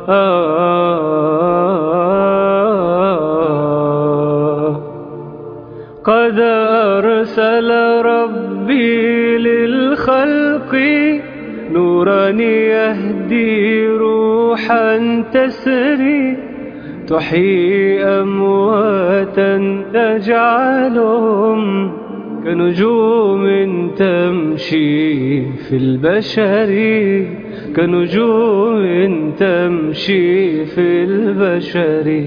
قد أرسل ربي للخلق نورا يهدي روحا تسري تحيي أمواتا تجعلهم كنجوم تمشي في البشر كنجوم تمشي في البشر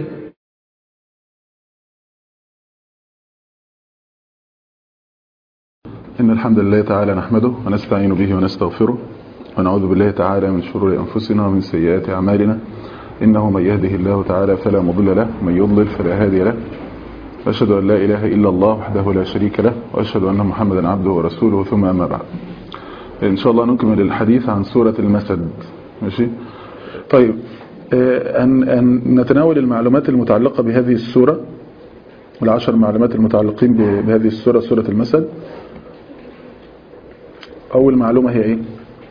إن الحمد لله تعالى نحمده ونستعين به ونستغفره ونعوذ بالله تعالى من شرور أنفسنا ومن سيئات أعمالنا إنه من يهده الله تعالى فلا مضل له ومن يضلل فلا هادي له وأشهد أن لا إله إلا الله وحده لا شريك له وأشهد أن محمدا عبده ورسوله ثم أما بعد إن شاء الله نكمل الحديث عن سورة المسد ماشي طيب أن, أن نتناول المعلومات المتعلقة بهذه السورة العشر معلومات المتعلقين بهذه السورة سورة المسد أول معلومة هي إيه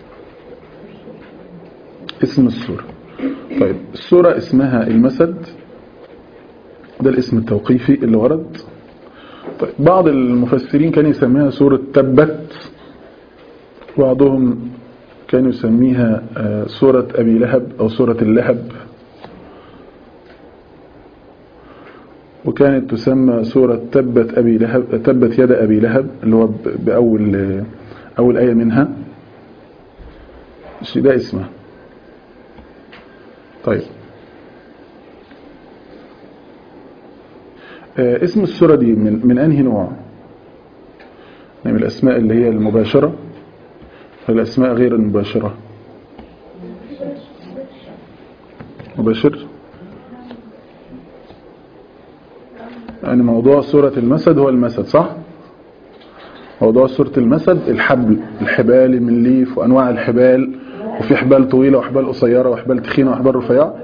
اسم السورة طيب السورة اسمها المسد ده الاسم التوقيفي اللي ورد طيب بعض المفسرين كان يسميها سورة تبت بعضهم كان يسميها سورة أبي لهب أو سورة اللهب وكانت تسمى سورة تبت أبي لهب تبت يد أبي لهب اللي هو بأول أول آية منها ده اسمها طيب اسم السورة دي من, من أنهي نوع يعني من الأسماء اللي هي المباشرة والأسماء غير المباشرة مباشر يعني موضوع سورة المسد هو المسد صح موضوع سورة المسد الحبل الحبال من ليف وأنواع الحبال وفي حبال طويلة وحبال قصيرة وحبال تخينة وحبال رفيعة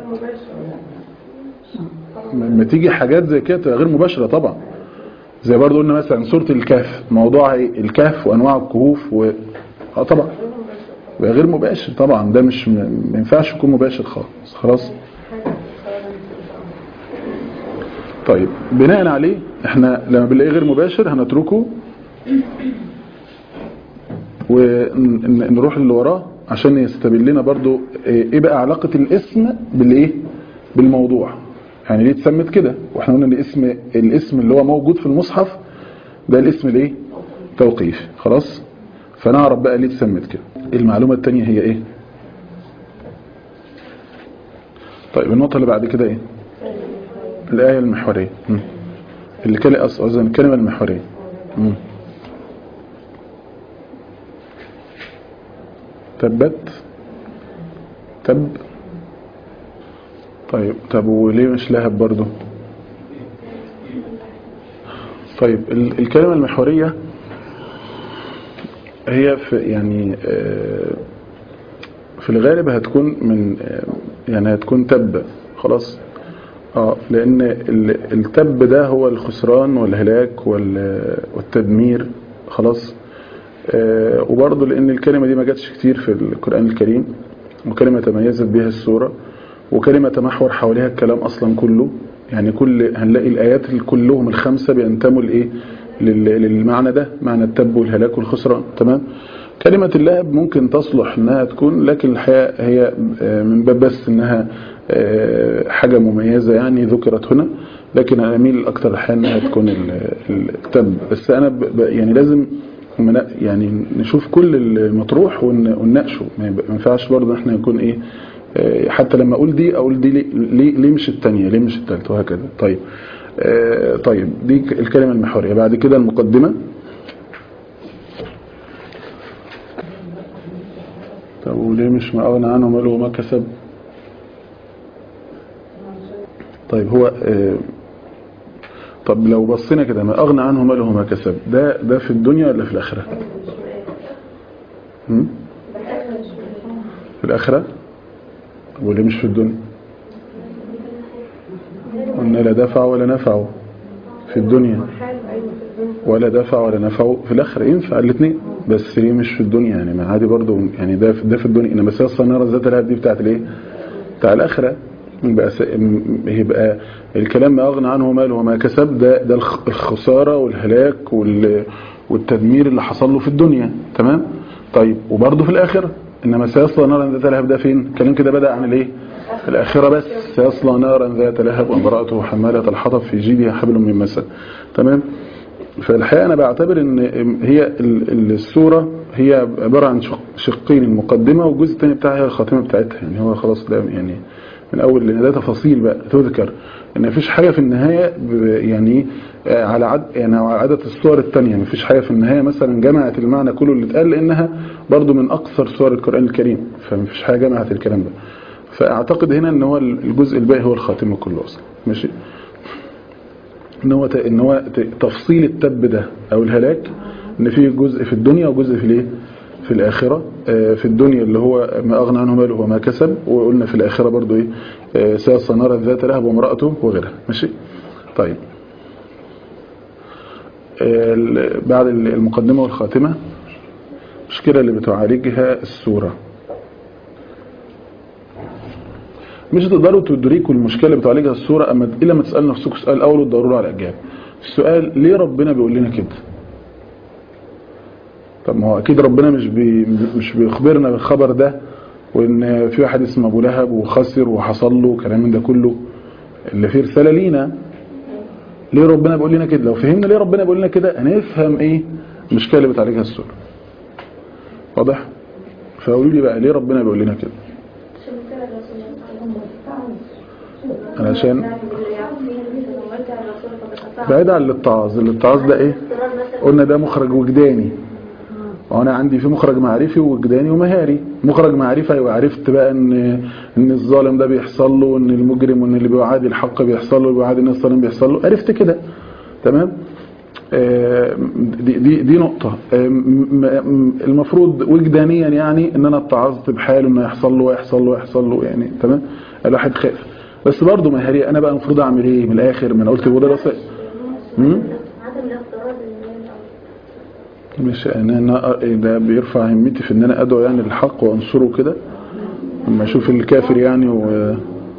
لما تيجي حاجات زي كده غير مباشرة طبعا زي برضو قلنا مثلا سورة الكهف موضوع الكهف وأنواع الكهوف و... اه طبعا غير مباشر طبعا ده مش ما ينفعش يكون مباشر خالص خلاص طيب بناء عليه احنا لما بنلاقيه غير مباشر هنتركه ونروح اللي وراه عشان يستبين لنا برضو ايه بقى علاقة الاسم بالايه بالموضوع يعني ليه اتسمت كده واحنا قلنا الاسم الاسم اللي هو موجود في المصحف ده الاسم الايه توقيف خلاص فنعرف بقى ليه اتسمت كده المعلومة التانية هي ايه طيب النقطة اللي بعد كده ايه الآية المحورية اللي كان أصلا الكلمة المحورية مم. تبت تب طيب طب وليه مش لهب برضو طيب الكلمة المحورية هي في يعني في الغالب هتكون من يعني هتكون تب خلاص اه لان التب ده هو الخسران والهلاك والتدمير خلاص آه وبرضه لان الكلمة دي ما جاتش كتير في القرآن الكريم وكلمة تميزت بها السورة وكلمة تمحور حواليها الكلام اصلا كله يعني كل هنلاقي الايات كلهم الخمسة بينتموا لايه للمعنى ده معنى التب والهلاك والخسران تمام كلمة اللهب ممكن تصلح انها تكون لكن الحقيقة هي من باب بس انها حاجة مميزة يعني ذكرت هنا لكن انا اميل اكتر الحقيقة انها تكون التب بس انا يعني لازم يعني نشوف كل المطروح ونناقشه ما ينفعش برضه احنا يكون ايه حتى لما اقول دي اقول دي ليه, ليه مش الثانيه ليه مش الثالثه وهكذا طيب طيب دي الكلمة المحورية بعد كده المقدمة طب وليه مش ما أغنى عنه ماله وما كسب طيب هو طب لو بصينا كده ما أغنى عنه ماله وما كسب ده ده في الدنيا ولا في الآخرة في الآخرة طب وليه مش في الدنيا قلنا لا دفع ولا نفع في الدنيا ولا دفع ولا نفع في الاخر ينفع الاثنين بس ليه مش في الدنيا يعني ما عادي برضو يعني ده في ده في الدنيا انما بس الصناره ذات الهب دي بتاعت الايه بتاع الاخره يبقى س- م- يبقى الكلام ما اغنى عنه ماله وما كسب ده ده الخ- الخساره والهلاك وال والتدمير اللي حصل له في الدنيا تمام طيب وبرضه في الاخره انما سيصلى نارا ذات لهب ده فين الكلام كده بدا عن الايه الاخره بس سيصلى نارا ذات لهب وامراته حماله الحطب في جيدها حبل من مسد تمام فالحقيقه انا بعتبر ان هي ال- ال- السوره هي عباره عن شق- شقين المقدمه والجزء الثاني بتاعها هي الخاتمه بتاعتها يعني هو خلاص ده يعني من اول لان ده تفاصيل بقى تذكر ان مفيش حاجه في النهايه ب- يعني آه، على عد يعني على عدد السور الثانيه مفيش حاجه في النهايه مثلا جمعت المعنى كله اللي اتقال لانها برضو من اقصر سور القران الكريم فمفيش حاجه جمعت الكلام ده فاعتقد هنا ان هو الجزء الباقي هو الخاتمه كله اصلا ماشي ان هو ت- ان هو ت- تفصيل التب ده او الهلاك ان في جزء في الدنيا وجزء في الايه في الاخره آه، في الدنيا اللي هو ما اغنى عنه ماله وما كسب وقلنا في الاخره برضو ايه آه، سيصلى نارا ذات لهب وامراته وغيرها ماشي طيب آه، ال- بعد المقدمه والخاتمه المشكله اللي بتعالجها السوره مش هتقدروا تدركوا المشكله اللي بتعالجها السوره اما الا ما تسالوا نفسكم سؤال اول وتدوروا على الاجابه السؤال ليه ربنا بيقول لنا كده طب ما هو اكيد ربنا مش بي مش بيخبرنا بالخبر ده وان في واحد اسمه ابو لهب وخسر وحصل له كلام من ده كله اللي فيه رساله لينا ليه ربنا بيقول لنا كده لو فهمنا ليه ربنا بيقول لنا كده هنفهم ايه المشكله اللي بتعالجها السوره واضح فقولوا لي بقى ليه ربنا بيقول لنا كده علشان بعيد عن الاتعاظ الاتعاظ ده ايه قلنا ده مخرج وجداني وانا عندي في مخرج معرفي ووجداني ومهاري مخرج معرفي ايوه عرفت بقى ان ان الظالم ده بيحصل له وان المجرم وان اللي بيعادي الحق بيحصل له واللي بيعادي الناس الظالم بيحصل له عرفت كده تمام آه، دي دي دي نقطة آه، م- م- المفروض وجدانيا يعني ان انا اتعظت بحاله انه يحصل له ويحصل له ويحصل له يعني تمام الواحد خايف بس برضه مهاري انا بقى المفروض اعمل ايه من الاخر ما انا قلت وده رصيد عدم الافتراض اللي هي مش انا أنا ده بيرفع همتي في ان انا ادعو يعني للحق وانصره كده لما اشوف الكافر يعني و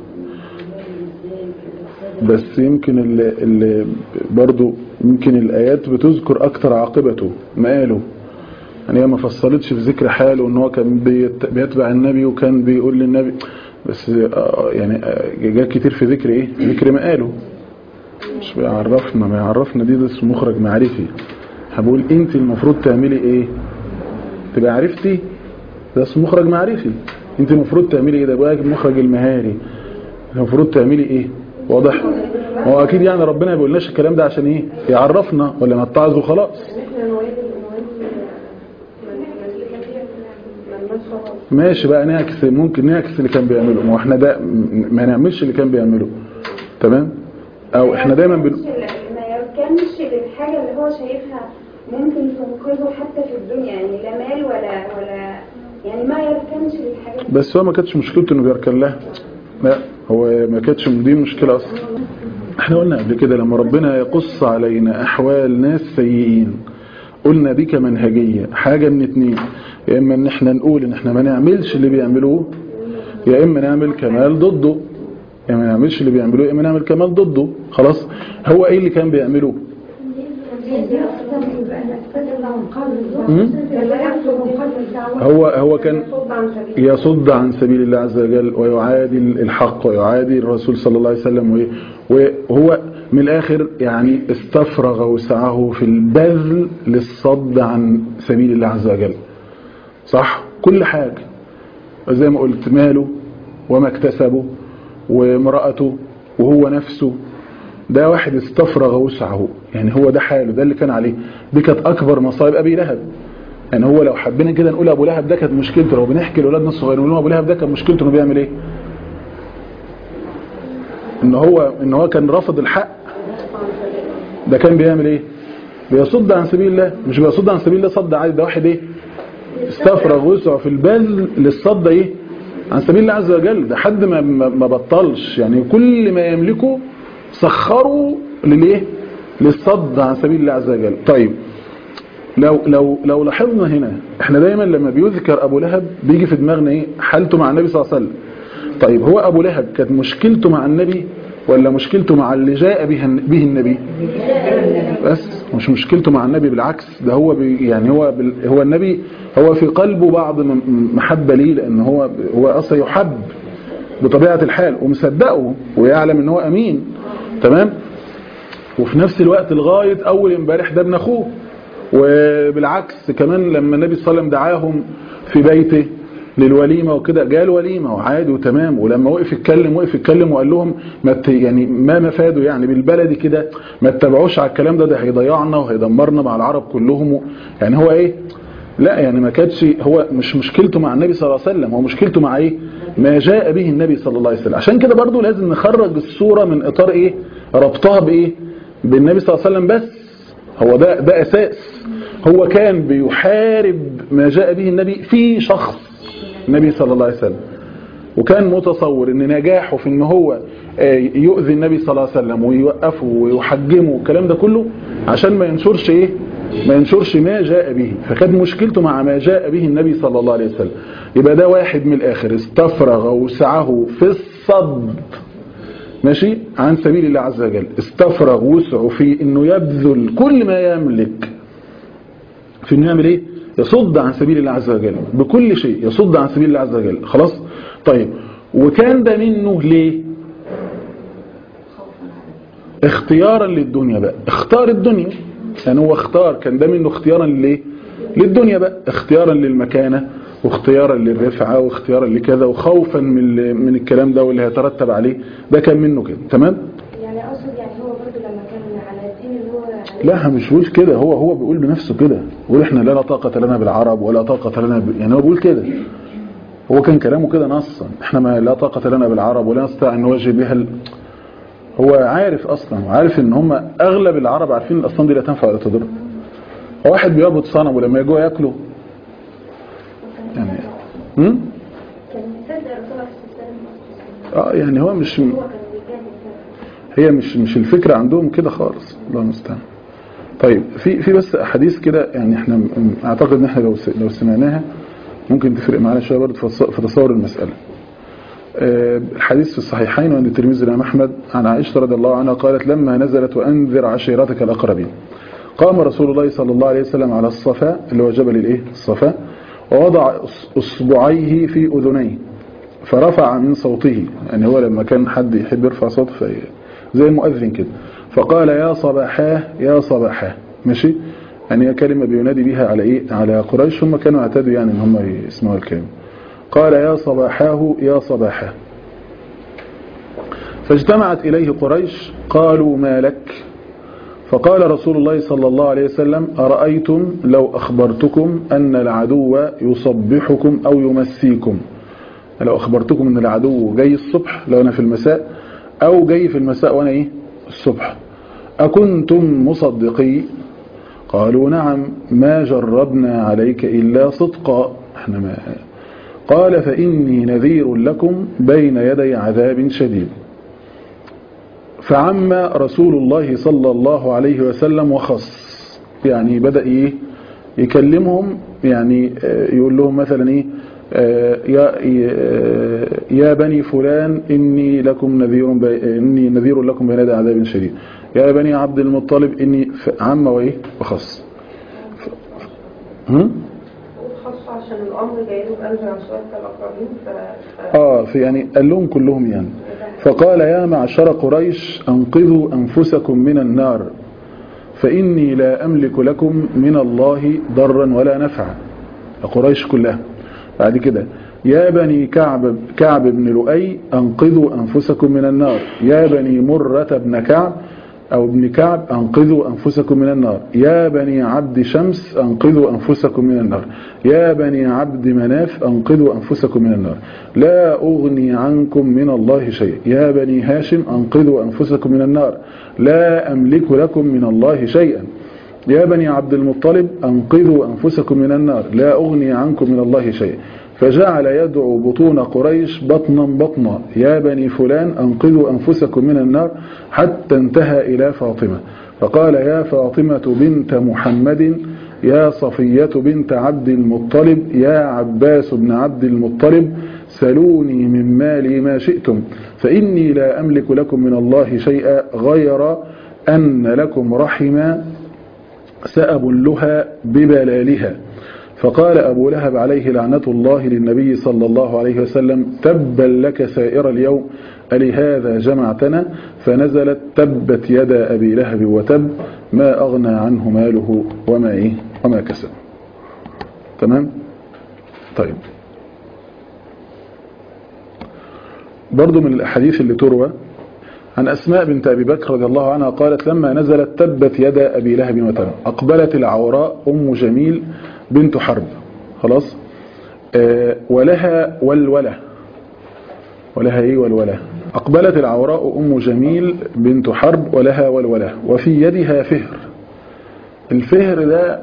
بس يمكن اللي, اللي برضو يمكن الايات بتذكر اكتر عاقبته مقاله يعني هي ما فصلتش في ذكر حاله ان هو كان بيت- بيتبع النبي وكان بيقول للنبي بس آه، يعني آه، جاء كتير في ذكر ايه ذكر مقاله مش بيعرفنا ما يعرفنا دي ده اسمه مخرج معرفي هقول انت المفروض تعملي ايه تبقى عرفتي ده اسمه مخرج معرفي انت المفروض تعملي ايه ده بقى المخرج المهاري المفروض تعملي ايه واضح ما هو اكيد يعني ربنا ما بيقولناش الكلام ده عشان ايه يعرفنا ولا نتعظ وخلاص ماشي بقى نعكس ممكن نعكس اللي كان بيعمله ما هو احنا ده م- ما نعملش اللي كان بيعمله تمام او احنا دايما بن... ما يركنش للحاجة اللي هو شايفها ممكن تنقذه حتى في الدنيا يعني لا مال ولا ولا يعني ما يركنش للحاجة دي. بس هو ما كانتش مشكلته انه بيركن لها لا هو ما كانتش دي مشكلة اصلا احنا قلنا قبل كده لما ربنا يقص علينا احوال ناس سيئين قلنا دي كمنهجية حاجة من اتنين يا اما ان احنا نقول ان احنا ما نعملش اللي بيعملوه يا اما نعمل كمال ضده يا اما نعملش اللي بيعملوه يا اما نعمل كمال ضده خلاص هو ايه اللي كان بيعملوه مم؟ هو هو كان يصد عن سبيل الله عز وجل ويعادي الحق ويعادي الرسول صلى الله عليه وسلم وإيه؟ وهو من الآخر يعني استفرغ وسعه في البذل للصد عن سبيل الله عز وجل صح كل حاجة زي ما قلت ماله وما اكتسبه وامرأته وهو نفسه ده واحد استفرغ وسعه يعني هو ده حاله ده اللي كان عليه دي كانت أكبر مصائب أبي لهب يعني هو لو حبينا كده نقول ابو لهب ده كانت مشكلته لو بنحكي لاولادنا الصغيرين نقول لهم ابو لهب ده كان مشكلته انه بيعمل ايه ان هو ان هو كان رافض الحق ده كان بيعمل ايه بيصد عن سبيل الله مش بيصد عن سبيل الله صد عادي ده واحد ايه استفرغ وسعه في البذل للصد ايه عن سبيل الله عز وجل ده حد ما ما ما بطلش يعني كل ما يملكه سخروا للايه للصد عن سبيل الله عز وجل طيب لو لو لو لاحظنا هنا احنا دايما لما بيذكر ابو لهب بيجي في دماغنا ايه حالته مع النبي صلى الله عليه وسلم طيب هو ابو لهب كانت مشكلته مع النبي ولا مشكلته مع اللي جاء به به النبي بس مش مشكلته مع النبي بالعكس ده هو بي يعني هو بال هو النبي هو في قلبه بعض م- محبة ليه لان هو هو اصلا يحب بطبيعة الحال ومصدقه ويعلم ان هو امين تمام وفي نفس الوقت لغاية اول امبارح ده ابن اخوه وبالعكس كمان لما النبي صلى الله عليه وسلم دعاهم في بيته للوليمة وكده جاء الوليمة وعادي وتمام ولما وقف يتكلم وقف يتكلم وقال لهم ما ت- يعني ما مفاده يعني بالبلدي كده ما تتابعوش على الكلام ده ده هيضيعنا وهيدمرنا مع العرب كلهم يعني هو ايه لا يعني ما كانتش هو مش مشكلته مع النبي صلى الله عليه وسلم هو مشكلته مع ايه ما جاء به النبي صلى الله عليه وسلم عشان كده برضو لازم نخرج الصورة من اطار ايه ربطها بايه بالنبي صلى الله عليه وسلم بس هو ده ده اساس هو كان بيحارب ما جاء به النبي في شخص النبي صلى الله عليه وسلم وكان متصور ان نجاحه في ان هو آه، يؤذي النبي صلى الله عليه وسلم ويوقفه ويحجمه والكلام ده كله عشان ما ينشرش ايه ما ينشرش ما جاء به فكانت مشكلته مع ما جاء به النبي صلى الله عليه وسلم يبقى ده واحد من الاخر استفرغ وسعه في الصد ماشي عن سبيل الله عز وجل استفرغ وسعه في انه يبذل كل ما يملك في انه يعمل ايه يصد عن سبيل الله عز وجل بكل شيء يصد عن سبيل الله عز وجل خلاص طيب وكان ده منه ليه اختيارا للدنيا بقى اختار الدنيا يعني هو اختار كان ده منه اختيارا ليه للدنيا بقى اختيارا للمكانة واختيارا للرفعة واختيارا لكذا وخوفا من ال- من الكلام ده واللي هيترتب عليه ده كان منه كده تمام يعني اقصد يعني هو برضه لما كان على الدين اللي هو عليه لا مش بيقول كده هو هو بيقول بنفسه كده بيقول احنا لا طاقة لنا بالعرب ولا طاقة لنا ب... يعني هو بيقول كده هو كان كلامه كده نصا احنا ما لا طاقة لنا بالعرب ولا نستطيع ان نواجه بها ال... هو عارف اصلا وعارف ان هم اغلب العرب عارفين الاصنام دي لا تنفع ولا تضر هو واحد بيعبد صنم ولما يجوا ياكله يعني هم؟ كان مصدق الرسول عليه الصلاه والسلام اه يعني هو مش هو كان بيجاهد فعلا. هي مش مش الفكرة عندهم كده خالص الله المستعان طيب في في بس احاديث كده يعني احنا م- اعتقد ان احنا لو س- لو سمعناها ممكن تفرق معانا شويه برضه في الص- في تصور المساله آه، الحديث في الصحيحين وعند الترمذي والامام احمد عن عائشه رضي الله عنها قالت لما نزلت وانذر عشيرتك الاقربين قام رسول الله صلى الله عليه وسلم على الصفا اللي هو جبل الايه الصفا ووضع إص- اصبعيه في اذنيه فرفع من صوته يعني هو لما كان حد يحب يرفع صوته في زي المؤذن كده فقال يا صباحاه يا صباحاه ماشي يعني هي كلمة بينادي بها على ايه على قريش هم كانوا اعتادوا يعني ان هم يسمعوا الكلمة قال يا صباحاه يا صباحاه فاجتمعت إليه قريش قالوا ما لك فقال رسول الله صلى الله عليه وسلم أرأيتم لو أخبرتكم أن العدو يصبحكم أو يمسيكم لو أخبرتكم أن العدو جاي الصبح لو أنا في المساء أو جاي في المساء وأنا إيه الصبح أكنتم مصدقي قالوا نعم ما جربنا عليك إلا صدقا احنا ما قال فإني نذير لكم بين يدي عذاب شديد فعم رسول الله صلى الله عليه وسلم وخص يعني بدأ إيه يكلمهم يعني آه، يقول لهم مثلا إيه آه، يا آه، يا بني فلان إني لكم نذير بي إني نذير لكم بين يدي عذاب شديد يا بني عبد المطلب إني ف- عم وإيه وخص هم؟ خاصة عشان الأمر جاي له بأنزل عن سؤال الأقربين ف... ف... آه في يعني قال لهم كلهم يعني فقال يا معشر قريش أنقذوا أنفسكم من النار فإني لا أملك لكم من الله ضرا ولا نفعا قريش كلها بعد كده يا بني كعب كعب بن لؤي أنقذوا أنفسكم من النار يا بني مرة بن كعب أو ابن كعب أنقذوا أنفسكم من النار يا بني عبد شمس أنقذوا أنفسكم من النار يا بني عبد مناف أنقذوا أنفسكم من النار لا أغني عنكم من الله شيء يا بني هاشم أنقذوا أنفسكم من النار لا أملك لكم من الله شيئا يا بني عبد المطلب أنقذوا أنفسكم من النار لا أغني عنكم من الله شيئا فجعل يدعو بطون قريش بطنا بطنا يا بني فلان أنقذوا أنفسكم من النار حتى انتهى إلى فاطمة فقال يا فاطمة بنت محمد يا صفية بنت عبد المطلب يا عباس بن عبد المطلب سلوني من مالي ما شئتم فإني لا أملك لكم من الله شيئا غير أن لكم رحما سأبلها ببلالها فقال أبو لهب عليه لعنة الله للنبي صلى الله عليه وسلم تبا لك سائر اليوم ألهذا جمعتنا فنزلت تبت يدا أبي لهب وتب ما أغنى عنه ماله وما إيه وما كسب تمام طيب برضو من الأحاديث اللي تروى عن أسماء بنت أبي بكر رضي الله عنها قالت لما نزلت تبت يدا أبي لهب وتب أقبلت العوراء أم جميل بنت حرب خلاص آه ولها والوله ولها ايه والوله أقبلت العوراء أم جميل بنت حرب ولها والوله وفي يدها فهر الفهر ده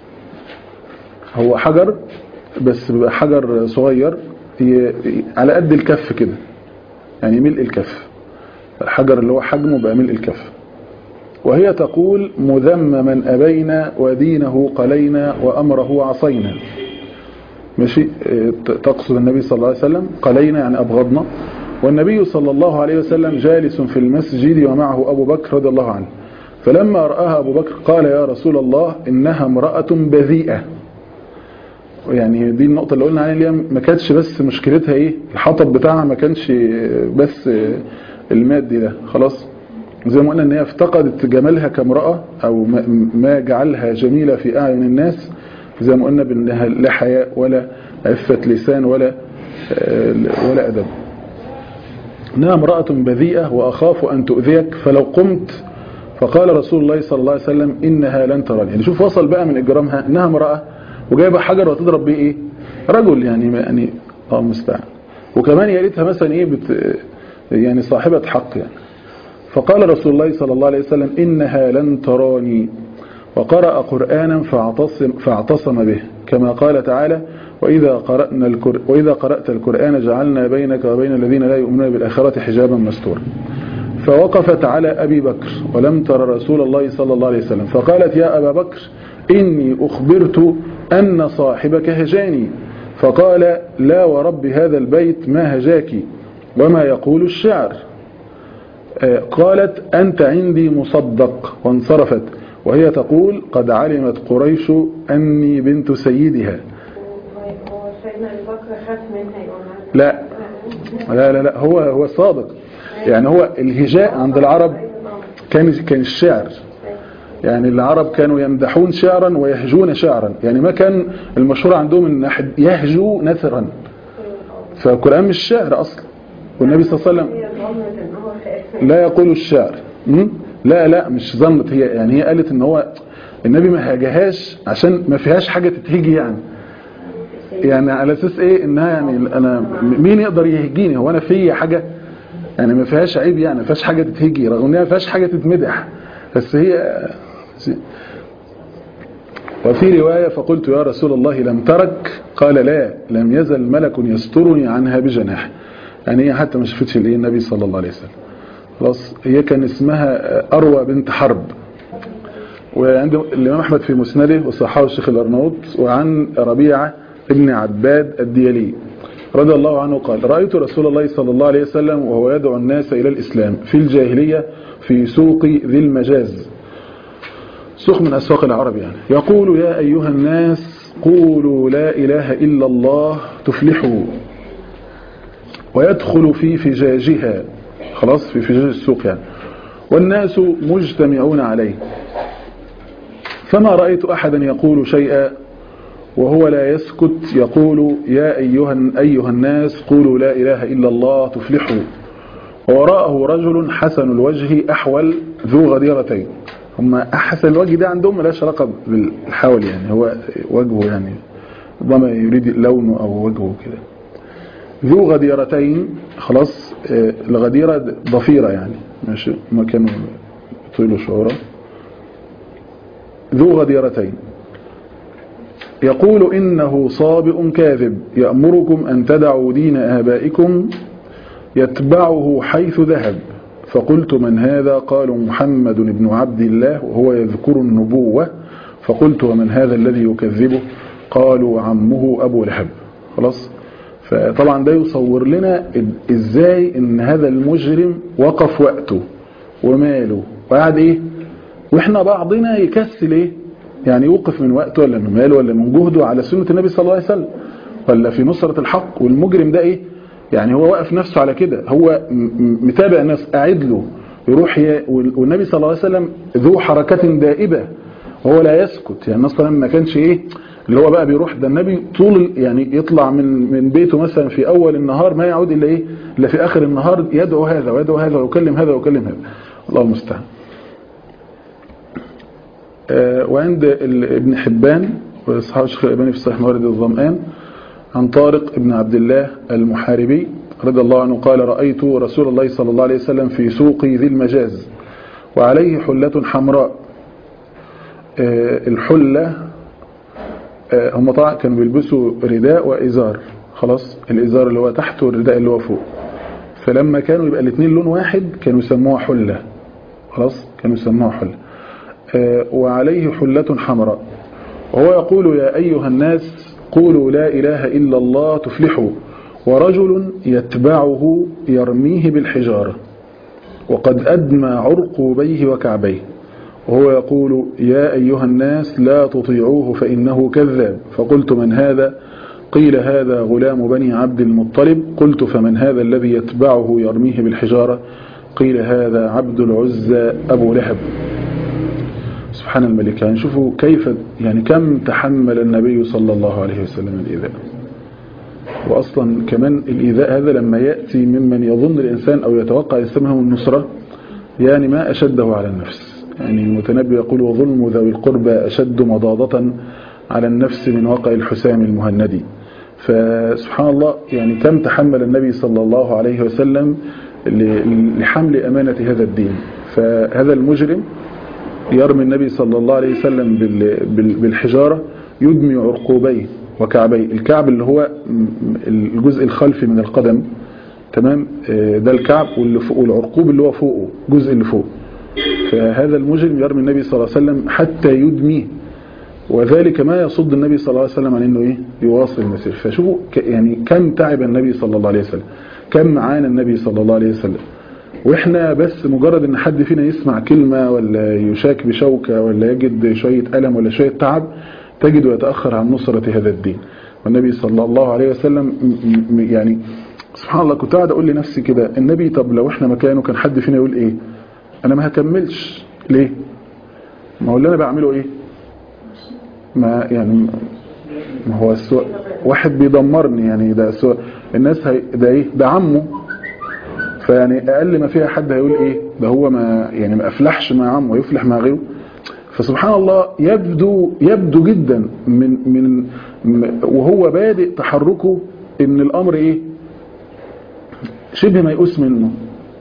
هو حجر بس بيبقى حجر صغير على قد الكف كده يعني ملء الكف الحجر اللي هو حجمه بقى ملء الكف وهي تقول مذمما أبينا ودينه قلينا وأمره عصينا ماشي تقصد النبي صلى الله عليه وسلم قلينا يعني أبغضنا والنبي صلى الله عليه وسلم جالس في المسجد ومعه أبو بكر رضي الله عنه فلما رآها أبو بكر قال يا رسول الله إنها امرأة بذيئة يعني دي النقطة اللي قلنا عليها ما كانتش بس مشكلتها ايه الحطب بتاعها ما كانش بس المادي ده خلاص زي ما قلنا ان هي افتقدت جمالها كامرأة او ما جعلها جميلة في اعين الناس زي ما قلنا بانها لا حياء ولا عفة لسان ولا ولا ادب انها امرأة بذيئة واخاف ان تؤذيك فلو قمت فقال رسول الله صلى الله عليه وسلم انها لن تراني يعني شوف وصل بقى من اجرامها انها امرأة وجايبه حجر وتضرب بيه ايه رجل يعني يعني اه مستعان وكمان يا ريتها مثلا ايه بت يعني صاحبة حق يعني فقال رسول الله صلى الله عليه وسلم إنها لن تراني وقرأ قرآنا فاعتصم, فاعتصم به كما قال تعالى وإذا, قرأنا الكر وإذا قرأت القرآن جعلنا بينك وبين الذين لا يؤمنون بالآخرة حجابا مستورا فوقفت على أبي بكر ولم تر رسول الله صلى الله عليه وسلم فقالت يا أبا بكر إني أخبرت أن صاحبك هجاني فقال لا ورب هذا البيت ما هجاك وما يقول الشعر قالت أنت عندي مصدق وانصرفت وهي تقول قد علمت قريش أني بنت سيدها هو سيدنا ابي بكر خاف منها يقول لا لا لا, لا هو هو صادق يعني هو الهجاء عند العرب كان كان الشعر يعني العرب كانوا يمدحون شعرا ويهجون شعرا يعني ما كان المشهور عندهم ان احد يهجو نثرا فالقرآن مش شعر اصلا والنبي صلى الله عليه وسلم هي ظنت ان هو خاف لا يقول الشعر م? لا لا مش ظنت هي يعني هي قالت ان هو النبي ما هاجهاش عشان ما فيهاش حاجة تتهجي يعني يعني على اساس ايه انها يعني انا مين يقدر يهجيني هو انا في حاجة يعني ما فيهاش عيب يعني ما فيهاش حاجة تتهجي رغم انها ما فيهاش حاجة تتمدح بس هي وفي رواية فقلت يا رسول الله لم ترك قال لا لم يزل ملك يسترني عنها بجناح يعني هي حتى ما شفتش الايه النبي صلى الله عليه وسلم خلاص هي كان اسمها أروى بنت حرب وعند الإمام أحمد في مسنده وصححه الشيخ الأرناؤوط وعن ربيعة ابن عباد الديالي رضي الله عنه قال رأيت رسول الله صلى الله عليه وسلم وهو يدعو الناس إلى الإسلام في الجاهلية في سوق ذي المجاز سوق من أسواق العرب يعني يقول يا أيها الناس قولوا لا إله إلا الله تفلحوا ويدخل في فجاجها خلاص في فجاج السوق يعني والناس مجتمعون عليه فما رأيت أحدا يقول شيئا وهو لا يسكت يقول يا أيها, أيها الناس قولوا لا إله إلا الله تفلحوا ووراءه رجل حسن الوجه أحول ذو غديرتين هم أحسن الوجه ده عندهم ملاش علاقة بالحول يعني هو وجهه يعني ربما يريد لونه أو وجهه كده ذو غديرتين خلاص الغديرة ضفيرة يعني ماشي ما كانوا يطيلوا شعورا ذو غديرتين يقول إنه صابئ كاذب يأمركم أن تدعوا دين آبائكم يتبعه حيث ذهب فقلت من هذا قالوا محمد بن عبد الله وهو يذكر النبوة فقلت ومن هذا الذي يكذبه قالوا عمه أبو لهب خلاص فطبعا ده يصور لنا ال- ازاي ان هذا المجرم وقف وقته وماله وقعد ايه واحنا بعضنا يكسل ايه يعني يوقف من وقته ولا من ماله ولا من جهده على سنة النبي صلى الله عليه وسلم ولا في نصرة الحق والمجرم ده ايه يعني هو واقف نفسه على كده هو م- م- متابع الناس قاعد له يروح ي... وال- والنبي صلى الله عليه وسلم ذو حركة دائبة وهو لا يسكت يعني الناس صلى ما كانش ايه اللي هو بقى بيروح ده النبي طول ال- يعني يطلع من من بيته مثلا في اول النهار ما يعود الا ايه الا في اخر النهار يدعو هذا ويدعو هذا ويكلم هذا ويكلم هذا الله المستعان آه، وعند ال- ابن حبان واصحاب الشيخ الالباني في صحيح موارد الظمآن عن طارق ابن عبد الله المحاربي رضي الله عنه قال رأيت رسول الله صلى الله عليه وسلم في سوق ذي المجاز وعليه حلة حمراء آه، الحلة آه، هم طبعا كانوا بيلبسوا رداء وإزار خلاص الإزار اللي هو تحت والرداء اللي هو فوق فلما كانوا يبقى الاثنين لون واحد كانوا يسموها حلة خلاص كانوا يسموها حلة آه، وعليه حلة حمراء وهو يقول يا أيها الناس قولوا لا إله إلا الله تفلحوا ورجل يتبعه يرميه بالحجارة وقد أدمى عرقوبيه وكعبيه وهو يقول يا أيها الناس لا تطيعوه فإنه كذاب فقلت من هذا قيل هذا غلام بني عبد المطلب قلت فمن هذا الذي يتبعه يرميه بالحجارة قيل هذا عبد العزى أبو لهب سبحان الملك يعني شوفوا كيف يعني كم تحمل النبي صلى الله عليه وسلم الإيذاء وأصلا كمان الإيذاء هذا لما يأتي ممن يظن الإنسان أو يتوقع الإنسان منهم النصرة يعني ما أشده على النفس يعني المتنبي يقول وظلم ذوي القربى أشد مضاضة على النفس من وقع الحسام المهندي فسبحان الله يعني كم تحمل النبي صلى الله عليه وسلم ل- لحمل أمانة هذا الدين فهذا المجرم يرمي النبي صلى الله عليه وسلم بال- بال- بالحجارة يدمي عرقوبيه وكعبيه الكعب اللي هو م- الجزء الخلفي من القدم تمام آه، ده الكعب واللي فوق والعرقوب اللي هو فوقه الجزء اللي فوق فهذا المجرم يرمي النبي صلى الله عليه وسلم حتى يدميه وذلك ما يصد النبي صلى الله عليه وسلم عن انه ايه يواصل المسير فشوفوا ك- يعني كم تعب النبي صلى الله عليه وسلم كم عانى النبي صلى الله عليه وسلم واحنا بس مجرد ان حد فينا يسمع كلمة ولا يشاك بشوكة ولا يجد شوية ألم ولا شوية تعب تجد يتأخر عن نصرة هذا الدين والنبي صلى الله عليه وسلم م- م- يعني سبحان الله كنت قاعد اقول لنفسي كده النبي طب لو احنا مكانه كان حد فينا يقول ايه انا ما هكملش ليه ما هو اللي انا بعمله ايه ما يعني ما هو السوء واحد بيدمرني يعني ده سوء الناس هي ده ايه ده عمه فيعني اقل ما فيها حد هيقول ايه ده هو ما يعني ما افلحش مع عمه يفلح مع غيره فسبحان الله يبدو يبدو جدا من من م- وهو بادئ تحركه ان الامر ايه شبه ميؤوس منه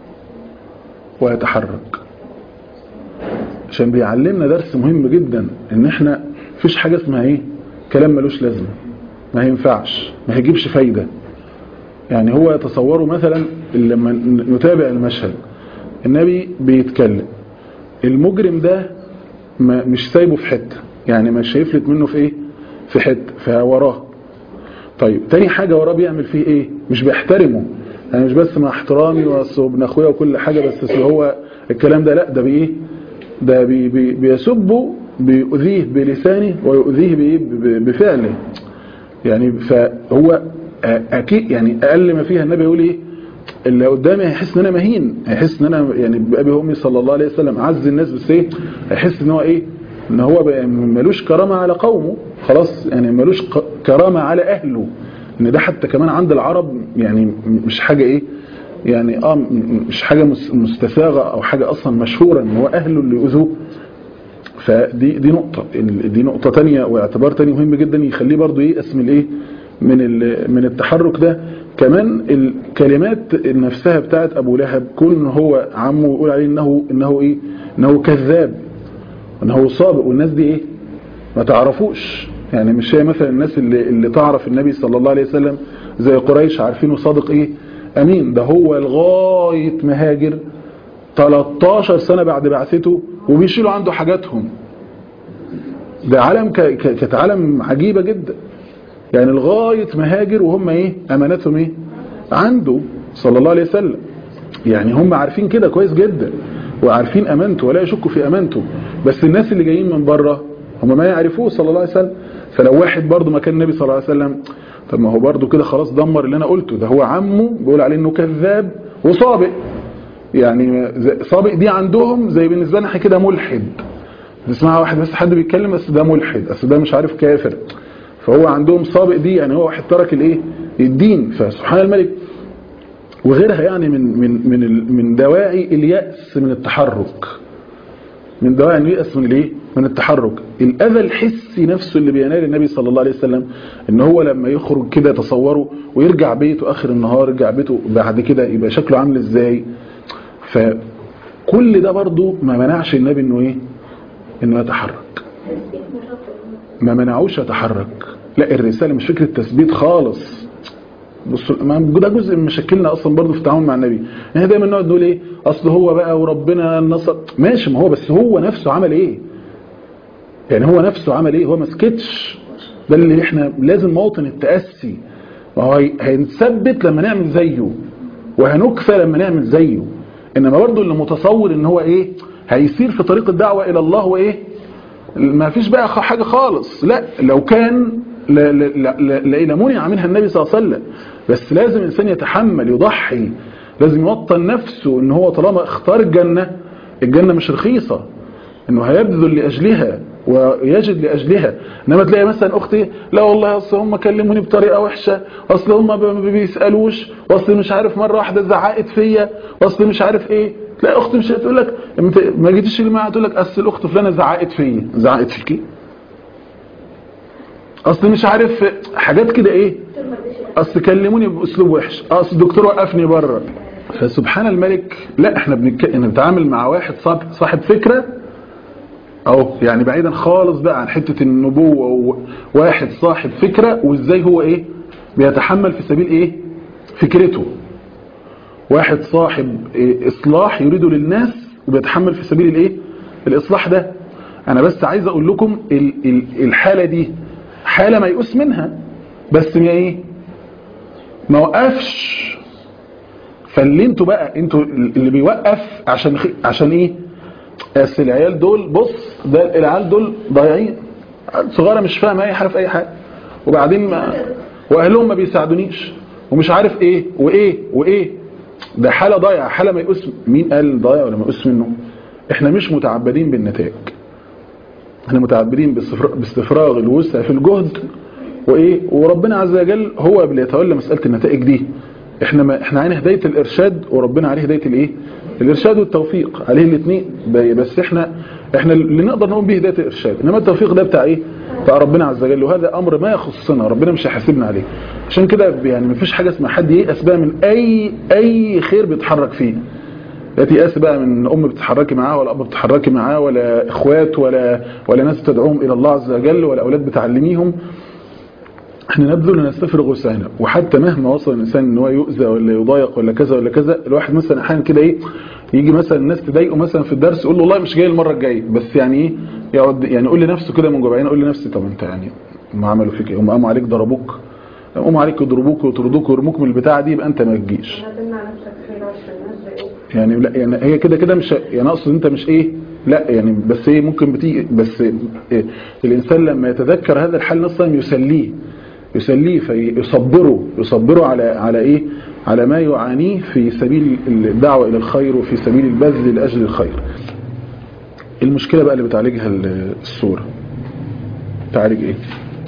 ويتحرك عشان بيعلمنا درس مهم جدا ان احنا مفيش حاجة اسمها ايه كلام ملوش لازمة ما ينفعش ما هيجيبش فايدة يعني هو يتصوره مثلا لما نتابع المشهد النبي بيتكلم المجرم ده ما مش سايبه في حتة يعني مش هيفلت منه في ايه في حتة فوراه طيب تاني حاجة وراه بيعمل فيه ايه مش بيحترمه يعني مش بس مع احترامي واصل ابن اخويا وكل حاجة بس أصل هو الكلام ده لا ده بايه ده بي بي بيسبه بيؤذيه بلسانه ويؤذيه بايه ب- بفعله يعني فهو اكيد يعني اقل ما فيها النبي يقول ايه اللي قدامي هيحس ان انا مهين هيحس ان انا يعني بابي وامي صلى الله عليه وسلم اعز الناس بس ايه هيحس ان هو ايه ان هو بقى ملوش كرامه على قومه خلاص يعني ملوش ق- كرامه على اهله ان ده حتى كمان عند العرب يعني مش حاجه ايه يعني اه م- مش حاجه مس- مستساغه او حاجه اصلا مشهوره ان هو اهله اللي يؤذوه فدي دي نقطة ال- دي نقطة تانية واعتبار تاني مهم جدا يخليه برضو ييأس من الايه من ال- من التحرك ده كمان الكلمات نفسها بتاعت ابو لهب كون هو عمه يقول عليه انه انه ايه انه كذاب انه صادق والناس دي ايه ما تعرفوش يعني مش هي مثلا الناس اللي اللي تعرف النبي صلى الله عليه وسلم زي قريش عارفينه صادق ايه امين ده هو لغايه مهاجر 13 سنة بعد بعثته وبيشيلوا عنده حاجاتهم ده عالم ك- ك- كانت عالم عجيبة جدا يعني لغاية ما هاجر وهم ايه امانتهم ايه عنده صلى الله عليه وسلم يعني هم عارفين كده كويس جدا وعارفين امانته ولا يشكوا في امانته بس الناس اللي جايين من بره هم ما يعرفوه صلى الله عليه وسلم فلو واحد برضه مكان النبي صلى الله عليه وسلم طب ما هو برضه كده خلاص دمر اللي انا قلته ده هو عمه بيقول عليه انه كذاب وصابئ يعني زي- صابئ دي عندهم زي بالنسبه لنا احنا كده ملحد تسمع واحد بس حد بيتكلم بس ده ملحد اصل ده مش عارف كافر فهو عندهم صابئ دي يعني هو واحد ترك الايه الدين فسبحان الملك وغيرها يعني من من من ال- من دواعي اليأس من التحرك من دواعي اليأس من الايه من التحرك الاذى الحسي نفسه اللي بينال النبي صلى الله عليه وسلم ان هو لما يخرج كده تصوره ويرجع بيته اخر النهار يرجع بيته بعد كده يبقى شكله عامل ازاي فكل ده برضو ما منعش النبي انه ايه انه يتحرك ما منعوش يتحرك لا الرسالة مش فكرة تثبيت خالص بص ما ده جزء من مشاكلنا اصلا برضو في التعامل مع النبي احنا دايما نقعد نقول ايه اصل هو بقى وربنا نصر ماشي ما هو بس هو نفسه عمل ايه يعني هو نفسه عمل ايه هو ما سكتش ده اللي احنا لازم موطن التأسي ما هو هي- هنثبت لما نعمل زيه وهنكفى لما نعمل زيه انما برضو اللي متصور ان هو ايه هيسير في طريق الدعوة الى الله وايه ما فيش بقى خ- حاجة خالص لا لو كان لا لا لا لا- لا منع منها النبي صلى الله عليه وسلم بس لازم الإنسان يتحمل يضحي لازم يوطن نفسه ان هو طالما اختار الجنة الجنة مش رخيصة انه هيبذل لاجلها ويجد لاجلها انما تلاقي مثلا اختي لا والله اصل هم كلموني بطريقه وحشه اصل هم ب- ما بيسالوش واصل مش عارف مره واحده زعقت فيا واصل مش عارف ايه تلاقي اختي مش هتقول لك انت ما جيتيش الجماعه تقول لك اصل الاخت فلانه زعقت فيا زعقت فيكي اصل مش عارف حاجات كده ايه اصل كلموني باسلوب وحش اصل الدكتور وقفني بره فسبحان الملك لا احنا بنك... بنتعامل مع واحد صاحب, صاحب فكره اهو يعني بعيدا خالص بقى عن حته النبوه وواحد صاحب فكره وازاي هو ايه بيتحمل في سبيل ايه فكرته واحد صاحب إيه اصلاح يريده للناس وبيتحمل في سبيل الايه الاصلاح ده انا بس عايز اقول لكم ال- ال- الحاله دي حاله ميؤوس منها بس ما ايه ما وقفش فاللي انتوا بقى انتوا اللي بيوقف عشان خ... عشان ايه بس العيال دول بص ده العيال دول ضايعين عيال صغيره مش فاهمه اي حاجه في اي حاجه وبعدين ما واهلهم ما بيساعدونيش ومش عارف ايه وايه وايه ده حاله ضايعه حاله ميؤوس مين قال ضايع ولا ميؤوس منه احنا مش متعبدين بالنتائج احنا متعبدين باستفراغ, باستفراغ الوسع في الجهد وايه وربنا عز وجل هو اللي يتولى مساله النتائج دي احنا ما احنا عليه هدايه الارشاد وربنا عليه هدايه الايه الارشاد والتوفيق عليه الاثنين بس احنا احنا اللي نقدر نقوم به هدايه الارشاد انما التوفيق ده بتاع ايه بتاع ربنا عز وجل وهذا امر ما يخصنا ربنا مش هيحاسبنا عليه عشان كده يعني ما فيش حاجه اسمها حد ييأس بقى من اي اي خير بيتحرك فيه لا تيأس بقى من ام بتتحركي معاه ولا اب بتتحركي معاه ولا اخوات ولا ولا ناس تدعوهم الى الله عز وجل ولا اولاد بتعلميهم احنا نبذل ونستفرغ وسعنا وحتى مهما وصل الانسان ان هو يؤذى ولا يضايق ولا كذا ولا كذا الواحد مثلا احيانا كده ايه يجي مثلا الناس تضايقه مثلا في الدرس يقول له والله مش جاي المره الجايه بس يعني ايه يقعد يعني يقول لنفسه كده من جوه بعدين يقول لنفسي طب انت يعني ما عملوا فيك ايه هم قاموا عليك ضربوك قاموا عليك يضربوك ويطردوك ويرموك من البتاعه دي يبقى انت ما تجيش هتمنع نفسك خير عشان الناس زيك يعني لا يعني هي كده كده مش يعني اقصد انت مش ايه لا يعني بس ايه ممكن بتيجي بس إيه الانسان لما يتذكر هذا الحال اصلا يسليه يسليه فيصبره يصبره على على ايه على ما يعانيه في سبيل الدعوه الى الخير وفي سبيل البذل لاجل الخير المشكله بقى اللي بتعالجها الصوره تعالج ايه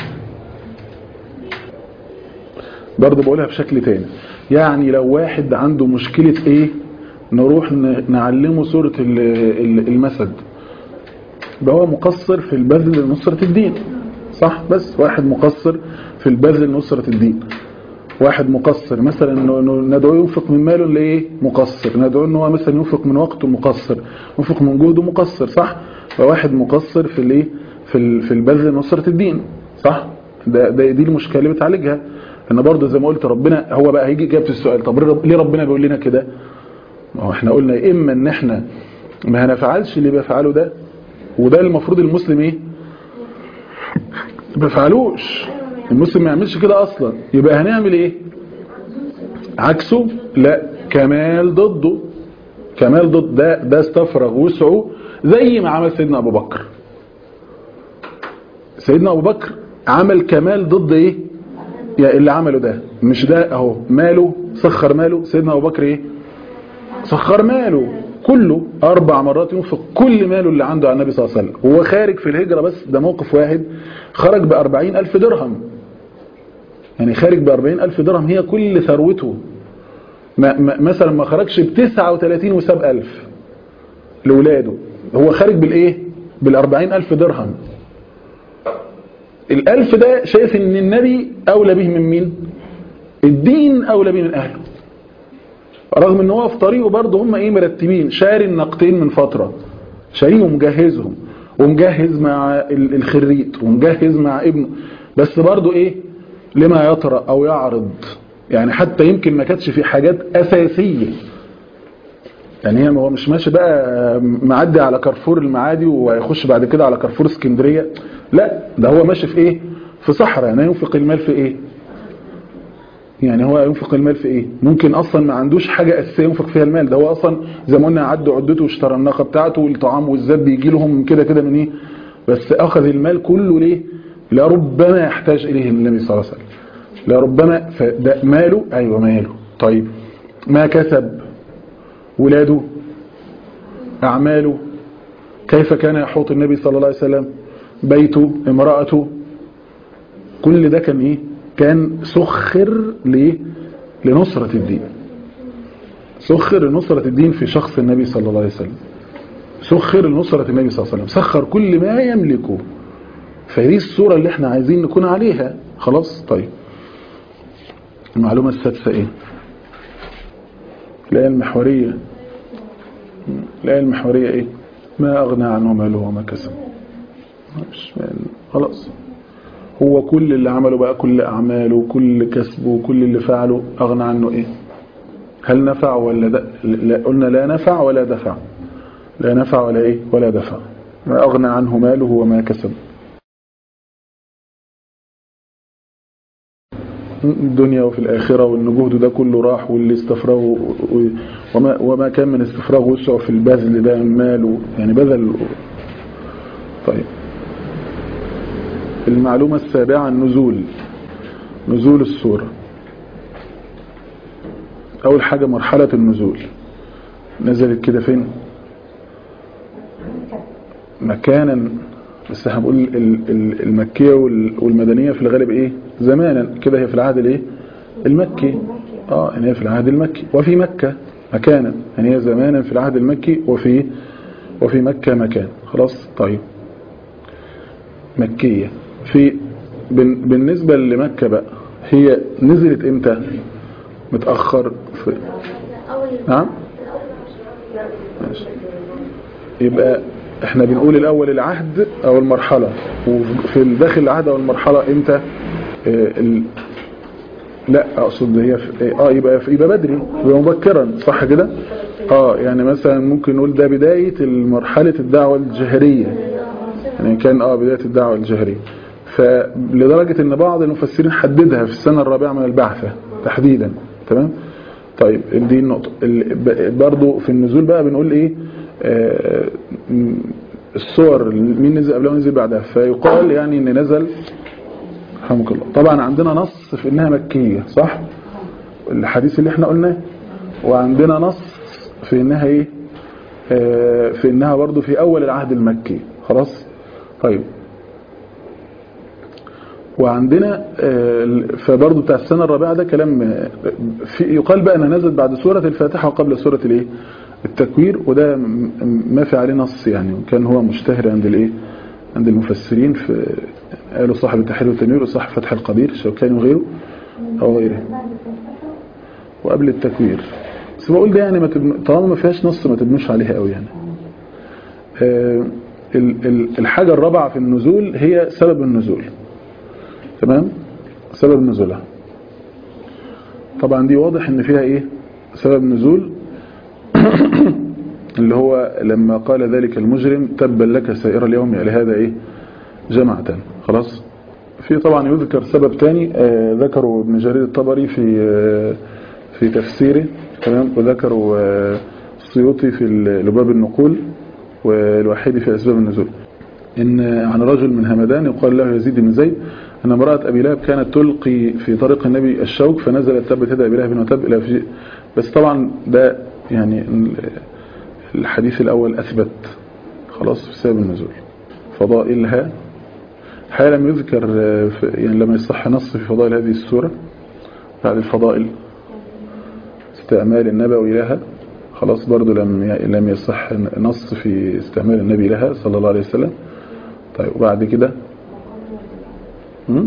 برضه بقولها بشكل تاني يعني لو واحد عنده مشكلة ايه نروح نعلمه سورة المسد ده هو مقصر في البذل لنصرة الدين صح بس واحد مقصر في البذل لنصرة الدين واحد مقصر مثلا ندعوه ينفق من ماله لايه مقصر ندعوه ان هو مثلا ينفق من وقته مقصر ينفق من جهده مقصر صح فواحد مقصر في الايه في في البذل لنصرة الدين صح ده, ده دي المشكله اللي بتعالجها ان برضه زي ما قلت ربنا هو بقى هيجي جابت السؤال طب ليه ربنا بيقول لنا كده ما هو احنا قلنا اما ان احنا ما هنفعلش اللي بيفعله ده وده المفروض المسلم ايه ما بيفعلوش المسلم ما يعملش كده اصلا يبقى هنعمل ايه عكسه لا كمال ضده كمال ضد ده ده استفرغ وسعه زي ما عمل سيدنا ابو بكر سيدنا ابو بكر عمل كمال ضد ايه يا اللي عمله ده مش ده اهو ماله سخر ماله سيدنا ابو بكر ايه سخر ماله كله اربع مرات ينفق كل ماله اللي عنده على النبي صلى الله عليه وسلم هو خارج في الهجرة بس ده موقف واحد خرج بأربعين ألف درهم يعني خارج بأربعين ألف درهم هي كل ثروته ما ما مثلا ما خرجش بتسعة وثلاثين وساب ألف لولاده هو خارج بالإيه بالأربعين ألف درهم الألف ده شايف ان النبي أولى به من مين الدين أولى به من أهله رغم ان هو في طريقه برضه هم ايه مرتبين شاري النقطين من فترة شاريهم ومجهزهم ومجهز مع ال- الخريت ومجهز مع ابنه بس برضه ايه لما يطرأ او يعرض يعني حتى يمكن ما كانتش في حاجات اساسية يعني هي هو مش ماشي بقى معدي على كارفور المعادي ويخش بعد كده على كارفور اسكندرية لا ده هو ماشي في ايه في صحراء يعني ينفق المال في ايه يعني هو ينفق المال في ايه ممكن اصلا ما عندوش حاجة اساسية ينفق فيها المال ده هو اصلا زي ما قلنا عدوا عدته واشترى الناقة بتاعته والطعام والزاد بيجي لهم كده كده من ايه بس اخذ المال كله ليه لربما يحتاج اليه النبي صلى الله عليه وسلم لربما فده ماله ايوه ماله طيب ما كسب ولاده اعماله كيف كان يحوط النبي صلى الله عليه وسلم بيته امرأته كل ده كان ايه كان سخر ليه لنصرة الدين سخر لنصرة الدين في شخص النبي صلى الله عليه وسلم سخر لنصرة النبي صلى الله عليه وسلم سخر كل ما يملكه فدي الصورة اللي احنا عايزين نكون عليها خلاص طيب المعلومة السادسة ايه الآية المحورية الآية المحورية ايه ما أغنى عنه ماله وما كسب مش خلاص هو كل اللي عمله بقى كل أعماله وكل كسبه وكل اللي فعله أغنى عنه إيه هل نفع ولا د... لا قلنا لا نفع ولا دفع لا نفع ولا إيه ولا دفع ما أغنى عنه ماله وما كسب الدنيا وفي الآخرة وإن جهده ده كله راح واللي استفرغه وما, وما كان من استفراغ وسعه في البذل ده من ماله يعني بذل طيب المعلومة السابعة النزول نزول السورة أول حاجة مرحلة النزول نزلت كده فين مكانا بس هنقول المكية والمدنية في الغالب ايه زمانا كده هي في العهد الايه المكي اه يعني هي في العهد المكي وفي مكة مكانا يعني هي زمانا في العهد المكي وفي وفي مكة مكان خلاص طيب مكية في بالنسبة لمكة بقى هي نزلت امتى متأخر في نعم ماشي يبقى احنا بنقول الاول العهد او المرحلة وفي داخل العهد او المرحلة امتى اه ال... لا اقصد هي في... اه يبقى في... يبقى بدري يبقى مبكرا صح كده اه يعني مثلا ممكن نقول ده بداية مرحلة الدعوة الجهرية يعني كان اه بداية الدعوة الجهرية فلدرجة ان بعض المفسرين حددها في السنة الرابعة من البعثة تحديدا تمام طيب دي النقطة برضو في النزول بقى بنقول ايه آه الصور مين نزل قبلها ونزل بعدها فيقال يعني ان نزل رحمك الله طبعا عندنا نص في انها مكية صح الحديث اللي احنا قلناه وعندنا نص في انها ايه آه في انها برضو في اول العهد المكي خلاص طيب وعندنا فبرضه بتاع السنة الرابعة ده كلام في يقال بقى انها نزلت بعد سورة الفاتحة وقبل سورة الايه التكوير وده ما في عليه نص يعني وكان هو مشتهر عند الايه عند المفسرين في قالوا صاحب التحرير والتنوير وصاحب فتح القدير الشوكاني وغيره او غيره وقبل التكوير بس بقول ده يعني ما تبن... طالما ما فيهاش نص ما تبنوش عليها قوي يعني آه الحاجة الرابعة في النزول هي سبب النزول تمام سبب نزولها طبعا دي واضح ان فيها ايه سبب نزول اللي هو لما قال ذلك المجرم تبا لك سائر اليوم يعني هذا ايه جمعة خلاص في طبعا يذكر سبب تاني آه، ذكره ابن جرير الطبري في آه، في تفسيره تمام وذكره آه، السيوطي في ال- لباب النقول والوحيد في أسباب النزول إن عن رجل من همدان يقال له يزيد بن زيد أن امرأة أبي لهب كانت تلقي في طريق النبي الشوك فنزلت تبت يد أبي لهب وتب إلى في بس طبعا ده يعني ال- الحديث الأول أثبت خلاص في سبب النزول فضائلها حال لم يذكر آه، في- يعني لما يصح نص في فضائل هذه السورة بعد الفضائل استعمال النبوي لها خلاص برضو لم ي- لم يصح نص في استعمال النبي لها صلى الله عليه وسلم طيب وبعد كده م?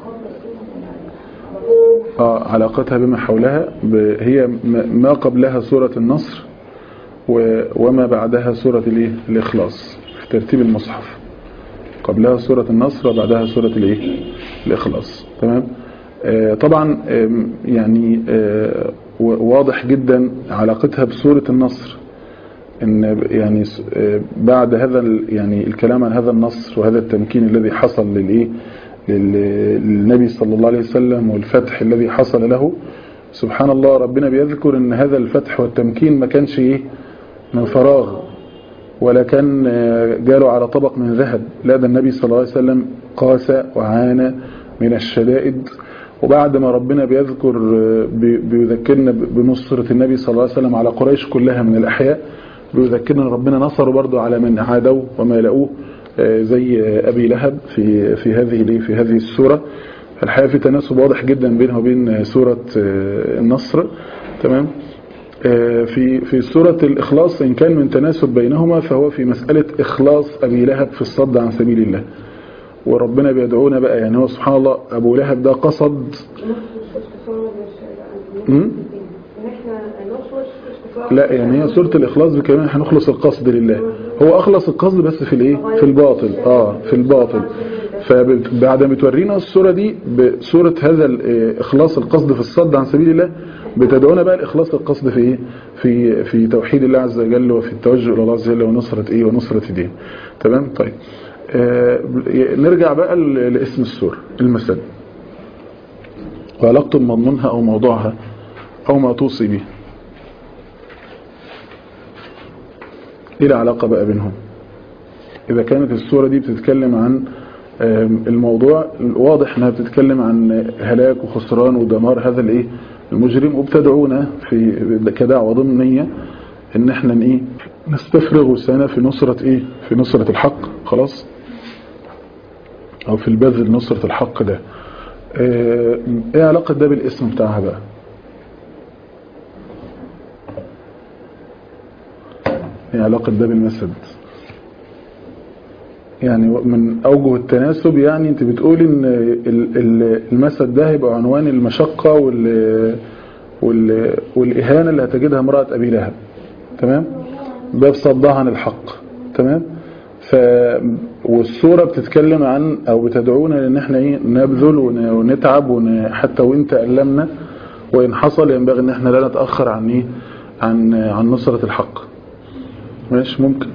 آه علاقتها بما حولها ب- هي م- ما قبلها سورة النصر و- وما بعدها سورة الايه الإخلاص في ترتيب المصحف قبلها سورة النصر وبعدها سورة الايه الإخلاص تمام آه طبعا آم، يعني آه و- واضح جدا علاقتها بسورة النصر ان ب- يعني س- آه، بعد هذا ال- يعني الكلام عن هذا النصر وهذا التمكين الذي حصل للايه لل- للنبي صلى الله عليه وسلم والفتح الذي حصل له سبحان الله ربنا بيذكر ان هذا الفتح والتمكين ما كانش ايه من فراغ ولا كان آه، جاله على طبق من ذهب لا ده النبي صلى الله عليه وسلم قاس وعانى من الشدائد وبعد ما ربنا بيذكر آه، بي- بيذكرنا ب- بنصرة النبي صلى الله عليه وسلم على قريش كلها من الأحياء بيذكرنا ان ربنا نصره برضه على من عادوا وما لقوه آه، زي آه، أبي لهب في في هذه الإيه؟ في هذه السورة الحقيقة في تناسب واضح جدا بينها وبين آه، سورة آه، النصر تمام في في سورة الإخلاص إن كان من تناسب بينهما فهو في مسألة إخلاص أبي لهب في الصد عن سبيل الله وربنا بيدعونا بقى يعني هو سبحان الله أبو لهب ده قصد مم؟ ان احنا نخلص استفراغ لا يعني هي سورة الإخلاص بكمان هنخلص القصد لله هو أخلص القصد بس في الإيه في الباطل آه في الباطل فبعد ما تورينا السورة دي بسورة هذا ال- آه، إخلاص القصد في الصد عن سبيل الله بتدعونا بقى الإخلاص القصد في إيه في في توحيد الله عز وجل وفي التوجه إلى الله عز وجل ونصرة إيه ونصرة دين تمام طيب آه نرجع بقى ل- لاسم السورة المسد وعلاقته بمضمونها أو موضوعها أو ما توصي به ايه العلاقة بقى بينهم اذا كانت السورة دي بتتكلم عن آم، الموضوع واضح انها بتتكلم عن هلاك وخسران ودمار هذا الايه المجرم وبتدعونا في كدعوة ضمنية ان احنا ايه نستفرغ وسانا في نصرة ايه في نصرة الحق خلاص او في البذل نصرة الحق ده آه، ايه علاقة ده بالاسم بتاعها بقى ايه علاقة ده بالمسد يعني من اوجه التناسب يعني انت بتقول ان ال- ال- المسد ده هيبقى عنوان المشقة وال وال والاهانة اللي هتجدها امرأة ابي لهب تمام ده بصدها عن الحق تمام ف والسورة بتتكلم عن او بتدعونا ان احنا ايه نبذل ون- ونتعب ون... حتى وان تألمنا وان حصل ينبغي ان احنا لا نتأخر عن ايه عن عن نصرة الحق ماشي ممكن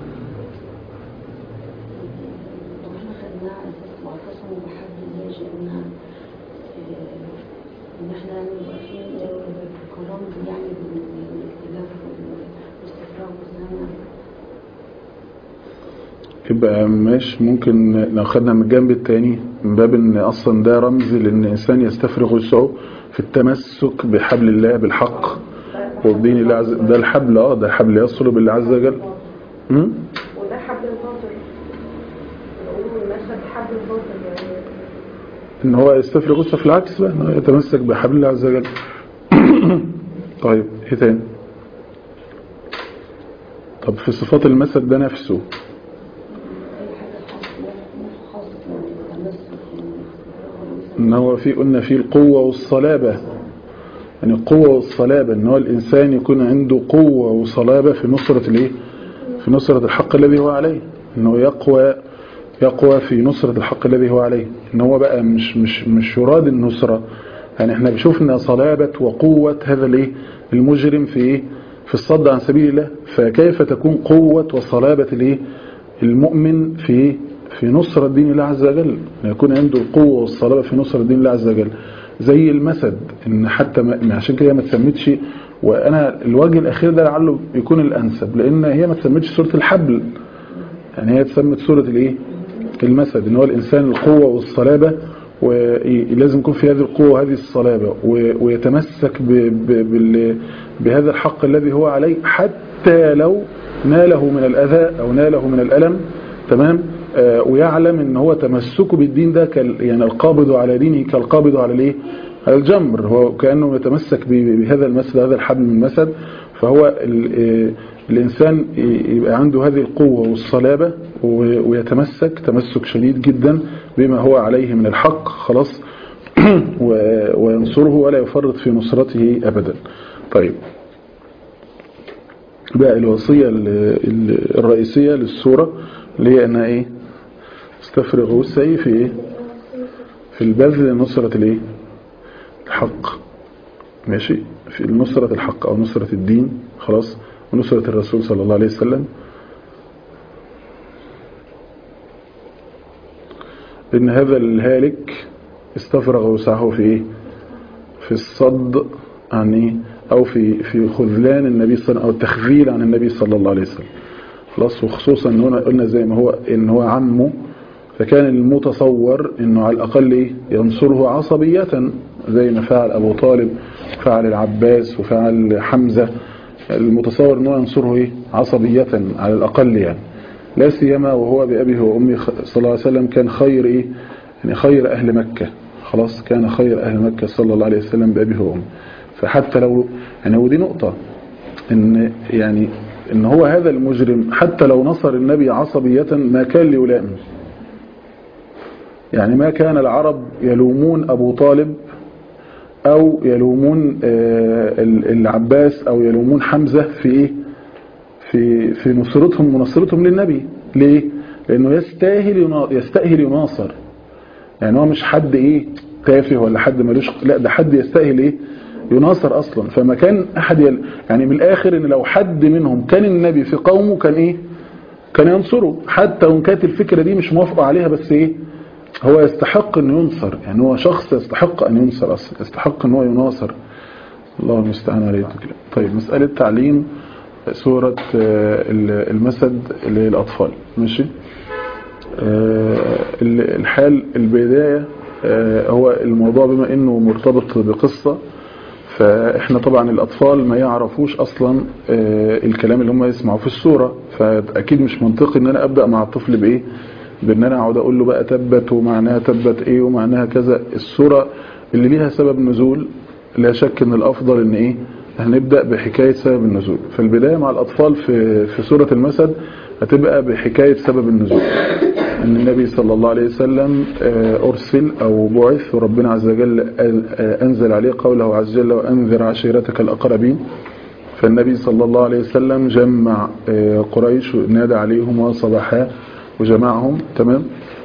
واحنا خدناها على اساس واعتصموا بحبل الله جميعا آه، ان احنا نبقى في كرامة يعني بالاكتلاف والاستفراغ والزمن يبقى ماشي ممكن لو خدنا من الجنب التاني من باب ان اصلا ده رمز لان الانسان يستفرغ وسعه في التمسك بحبل الله بالحق وبدين الله عز ده الحبل اه ده حبل يصل بالله عز وجل م? وده حبل الباطل نقول المشهد حبل الباطل يعني ان هو يستفرغ وسعه في العكس بقى انه يتمسك بحبل الله عز وجل طيب ايه تاني طب في صفات المسد ده نفسه اي حاجة خاصة خاصة يعني التمسك والاستفراغ ان هو في قلنا فيه القوة والصلابة يعني القوة والصلابة ان هو الانسان يكون عنده قوة وصلابة في نصرة الايه في نصرة الحق الذي هو عليه انه يقوى يقوى في نصرة الحق الذي هو عليه ان هو بقى مش مش مش يراد النصرة يعني احنا بشوفنا صلابة وقوة هذا الايه المجرم في ايه في الصد عن سبيل الله فكيف تكون قوة وصلابة الايه المؤمن في في نصرة دين الله عز وجل أن يكون عنده القوة والصلابة في نصرة دين الله عز وجل زي المسد ان حتى ما عشان كده ما تسمتش وانا الوجه الاخير ده لعله يكون الانسب لان هي ما تسمتش سوره الحبل يعني هي اتسمت سوره الايه المسد ان هو الانسان القوه والصلابه ولازم يكون في هذه القوه وهذه الصلابه ويتمسك ب ب بال بهذا الحق الذي هو عليه حتى لو ناله من الاذى او ناله من الالم تمام آه ويعلم ان هو تمسكه بالدين ده يعني القابض على دينه كالقابض على الايه على الجمر هو كانه يتمسك بهذا المسد هذا الحبل من المسد فهو الانسان يبقى عنده هذه القوه والصلابه ويتمسك تمسك شديد جدا بما هو عليه من الحق خلاص وينصره ولا يفرط في نصرته ابدا طيب بقى الوصيه الرئيسيه للسوره اللي هي انها ايه استفرغوا السيف في ايه في البذل لنصرة الايه الحق ماشي في نصرة الحق او نصرة الدين خلاص ونصرة الرسول صلى الله عليه وسلم ان هذا الهالك استفرغ وسعه في ايه في الصد عن ايه او في في خذلان النبي صلى او التخذيل عن النبي صلى الله عليه وسلم خلاص وخصوصا ان هنا قلنا زي ما هو ان هو عمه فكان المتصور انه على الاقل ايه ينصره عصبية زي ما فعل ابو طالب فعل العباس وفعل حمزة المتصور انه ينصره ايه عصبية على الاقل يعني لا سيما وهو بأبيه وأمي صلى الله عليه وسلم كان خير ايه يعني خير اهل مكة خلاص كان خير اهل مكة صلى الله عليه وسلم بأبيه وأمي فحتى لو يعني ودي نقطة ان يعني ان هو هذا المجرم حتى لو نصر النبي عصبية ما كان ليلائم يعني ما كان العرب يلومون أبو طالب أو يلومون العباس أو يلومون حمزة في إيه في في نصرتهم ونصرتهم للنبي ليه لأنه يستاهل يستأهل يناصر يعني هو مش حد إيه تافه ولا حد ملوش لا ده حد يستاهل إيه يناصر أصلا فما كان أحد يل... يعني من الآخر إن لو حد منهم كان النبي في قومه كان إيه كان ينصره حتى وإن كانت الفكرة دي مش موافقة عليها بس إيه هو يستحق أن ينصر يعني هو شخص يستحق أن ينصر أصلا يستحق أن هو يناصر الله المستعان عليه طيب مسألة تعليم سورة المسد للأطفال ماشي الحال البداية هو الموضوع بما أنه مرتبط بقصة فإحنا طبعا الأطفال ما يعرفوش أصلا الكلام اللي هم يسمعوا في السورة فأكيد مش منطقي أن أنا أبدأ مع الطفل بإيه بان انا اقعد اقول له بقى تبت ومعناها تبت ايه ومعناها كذا السورة اللي ليها سبب نزول لا شك ان الافضل ان ايه هنبدأ بحكاية سبب النزول فالبداية مع الاطفال في في سورة المسد هتبقى بحكاية سبب النزول ان النبي صلى الله عليه وسلم ارسل او بعث وربنا عز وجل انزل عليه قوله عز وجل وانذر عشيرتك الاقربين فالنبي صلى الله عليه وسلم جمع قريش ونادى عليهم وصباحا وجمعهم تمام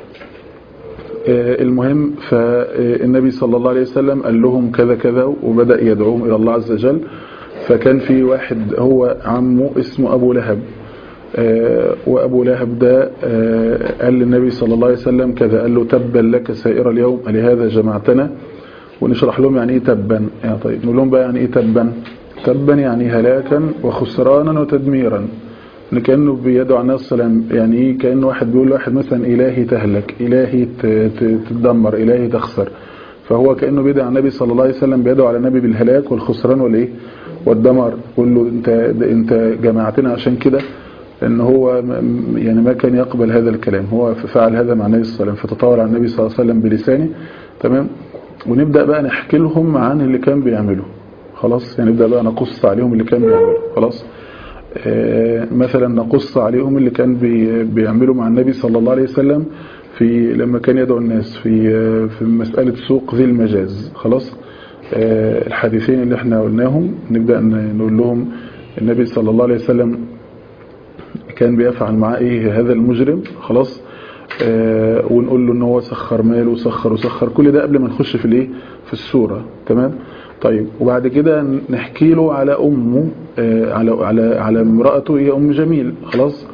المهم فالنبي صلى الله عليه وسلم قال لهم كذا كذا وبدأ يدعوهم إلى الله عز وجل فكان في واحد هو عمه اسمه أبو لهب وأبو لهب ده قال للنبي صلى الله عليه وسلم كذا قال له تبا لك سائر اليوم لهذا جمعتنا ونشرح لهم يعني ايه تبا يعني طيب نقول لهم بقى يعني ايه تبا تبا يعني هلاكا وخسرانا وتدميرا ان كانه بيدعو على الناس السلام يعني ايه كانه واحد بيقول لواحد مثلا الهي تهلك الهي تتدمر الهي تخسر فهو كانه بيدعو على النبي صلى الله عليه وسلم بيدعو على النبي بالهلاك والخسران والايه والدمر يقول له انت انت جماعتنا عشان كده ان هو يعني ما كان يقبل هذا الكلام هو فعل هذا مع النبي صلى الله عليه وسلم فتطاول على النبي صلى الله عليه وسلم بلسانه تمام ونبدا بقى نحكي لهم عن اللي كان بيعمله خلاص يعني نبدا بقى نقص عليهم اللي كان بيعمله خلاص مثلا نقص عليهم اللي كان بيعملوا مع النبي صلى الله عليه وسلم في لما كان يدعو الناس في في مسألة سوق ذي المجاز خلاص الحديثين اللي احنا قلناهم نبدأ نقول لهم النبي صلى الله عليه وسلم كان بيفعل معاه ايه هذا المجرم خلاص ونقول له ان هو سخر ماله وسخر وسخر كل ده قبل ما نخش في الايه في السورة تمام طيب وبعد كده نحكي له على امه على على على امراته هي ام جميل خلاص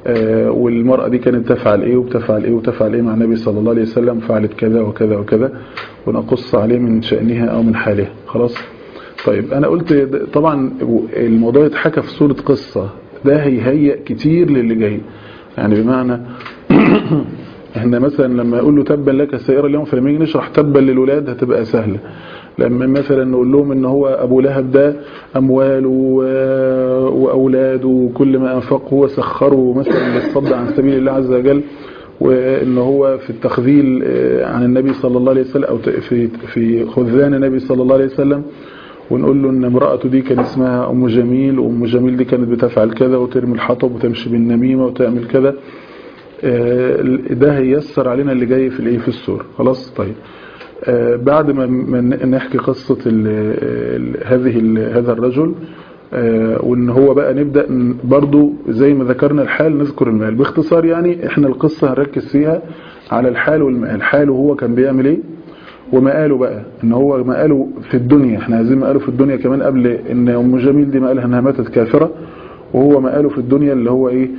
آه، والمرأة دي كانت تفعل ايه وبتفعل ايه وتفعل ايه مع النبي صلى الله عليه وسلم فعلت كذا وكذا وكذا ونقص عليه من شأنها او من حالها خلاص طيب انا قلت د- طبعا الموضوع يتحكى في صورة قصة ده هيهيئ كتير للي جاي يعني بمعنى احنا مثلا لما يقول له تبا لك السيارة اليوم فلما نيجي نشرح تبا للولاد هتبقى سهلة لما مثلا نقول لهم ان هو ابو لهب ده امواله و- واولاده وكل ما انفقه وسخره مثلا للصد عن سبيل الله عز وجل وان هو في التخذيل آه، عن النبي صلى الله عليه وسلم او ت- في في خذلان النبي صلى الله عليه وسلم ونقول له ان امرأته دي كان اسمها ام جميل وام جميل دي كانت بتفعل كذا وترمي الحطب وتمشي بالنميمة وتعمل كذا آه، ده هيسر علينا اللي جاي في الايه في السور خلاص طيب آه، بعد ما ما نحكي قصة ال ال هذه ال هذا الرجل آه، وان هو بقى نبدأ ن- برضو زي ما ذكرنا الحال نذكر المال باختصار يعني احنا القصة هنركز فيها على الحال والمال حاله هو كان بيعمل ايه ومقاله بقى ان هو مقاله في الدنيا احنا عايزين مقاله في الدنيا كمان قبل ان ام جميل دي مقالها انها ماتت كافرة وهو مقاله في الدنيا اللي هو ايه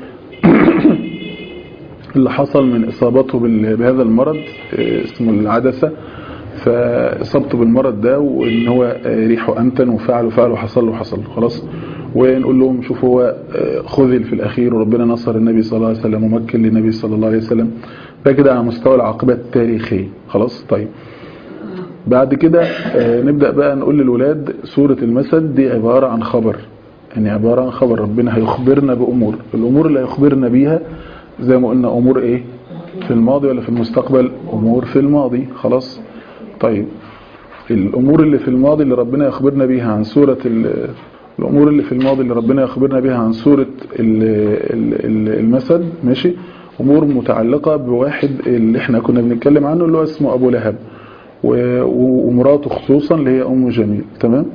اللي حصل من إصابته بال- بهذا المرض آه، اسمه العدسة فإصابته بالمرض ده وإن هو آه، ريحه أمتن وفعل وفعل وحصل له وحصل له خلاص ونقول لهم شوفوا هو آه، خذل في الأخير وربنا نصر النبي صلى الله عليه وسلم ومكن للنبي صلى الله عليه وسلم ده كده على مستوى العاقبة التاريخية خلاص طيب بعد كده آه، نبدأ بقى نقول للولاد سورة المسد دي عبارة عن خبر يعني عبارة عن خبر ربنا هيخبرنا بأمور الأمور اللي هيخبرنا بيها زي ما قلنا أمور إيه في الماضي ولا في المستقبل أمور في الماضي خلاص طيب الأمور اللي في الماضي اللي ربنا يخبرنا بيها عن سورة ال- الأمور اللي في الماضي اللي ربنا يخبرنا بيها عن سورة ال- ال- ال- المسد ماشي أمور متعلقة بواحد اللي احنا كنا بنتكلم عنه اللي هو اسمه أبو لهب و- و- ومراته خصوصا اللي هي أم جميل تمام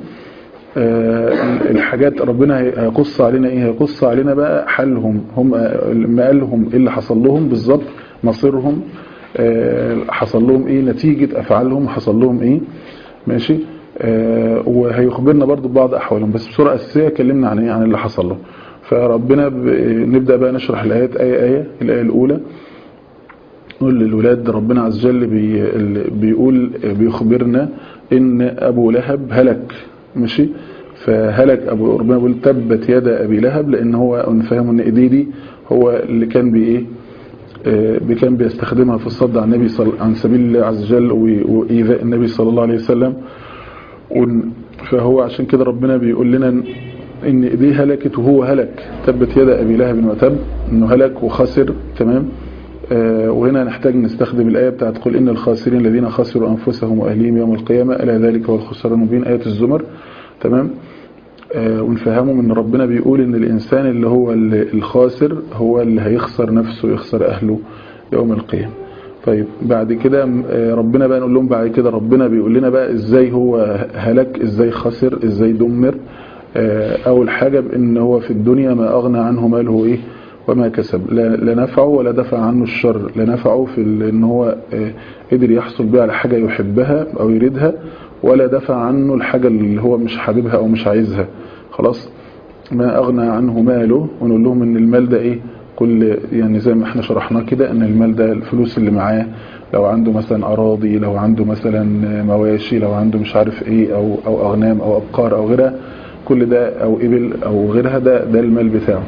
آه، الحاجات ربنا هي- هيقص علينا ايه هيقص علينا بقى حالهم هم مقالهم ايه اللي حصل لهم بالظبط مصيرهم آه، حصل لهم ايه نتيجة افعالهم حصل لهم ايه ماشي آه، وهيخبرنا برضو ببعض احوالهم بس بصورة اساسية كلمنا عن ايه عن اللي حصل لهم فربنا ب... نبدأ بقى نشرح الآيات آية آية الآية الأولى نقول للولاد ربنا عز وجل بي... ال- بيقول بيخبرنا ان ابو لهب هلك ماشي فهلك ابو ربنا بيقول تبت يد ابي لهب لان هو نفهم ان ايديه دي هو اللي كان بي ايه آه، بي- كان بيستخدمها في الصد عن النبي صل... عن سبيل الله عز وجل و- وايذاء النبي صلى الله عليه وسلم ون- فهو عشان كده ربنا بيقول لنا ان إن ايديه هلكت وهو هلك تبت يد ابي لهب وتب انه هلك وخسر تمام آه، وهنا نحتاج نستخدم الآية بتاعت قل إن الخاسرين الذين خسروا أنفسهم وأهليهم يوم القيامة ألا ذلك هو الخسران المبين آية الزمر تمام آه، ونفهمهم ان ربنا بيقول ان الانسان اللي هو ال- الخاسر هو اللي هيخسر نفسه ويخسر اهله يوم القيامة طيب بعد كده آه، ربنا بقى نقول لهم بعد كده ربنا بيقول لنا بقى ازاي هو هلك ازاي خسر ازاي دمر آه، اول حاجة بان هو في الدنيا ما اغنى عنه ماله ايه وما كسب لا لا نفعه ولا دفع عنه الشر لا نفعه في ال- ان هو آه، قدر يحصل بها على حاجة يحبها او يريدها ولا دفع عنه الحاجة اللي هو مش حاببها او مش عايزها خلاص ما اغنى عنه ماله ونقول لهم ان المال ده ايه كل يعني زي ما احنا شرحناه كده ان المال ده الفلوس اللي معاه لو عنده مثلا اراضي لو عنده مثلا مواشي لو عنده مش عارف ايه او او اغنام او ابقار او غيرها كل ده او ابل او غيرها ده ده المال بتاعه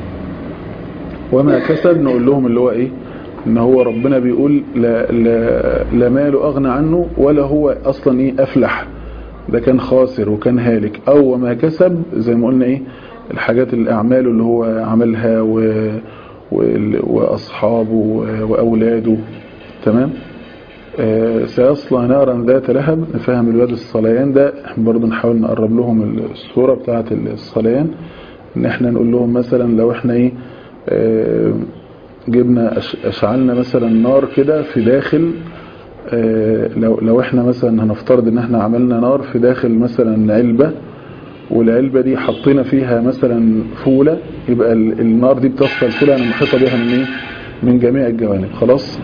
وما كسب نقول لهم اللي هو ايه ان هو ربنا بيقول لا, لا, لا ماله اغنى عنه ولا هو اصلا ايه افلح ده كان خاسر وكان هالك او وما كسب زي ما قلنا ايه الحاجات الاعمال اللي هو عملها و وال- واصحابه و- واولاده تمام آه، سيصلى نارا ذات لهب نفهم الواد الصليان ده برضه نحاول نقرب لهم الصورة بتاعة الصليان ان احنا نقول لهم مثلا لو احنا ايه آه، جبنا أش- اشعلنا مثلا نار كده في داخل آه، لو لو احنا مثلا هنفترض ان احنا عملنا نار في داخل مثلا علبة والعلبة دي حطينا فيها مثلا فولة يبقى ال- النار دي بتصل الفولة انا محيطة بيها من ايه من جميع الجوانب خلاص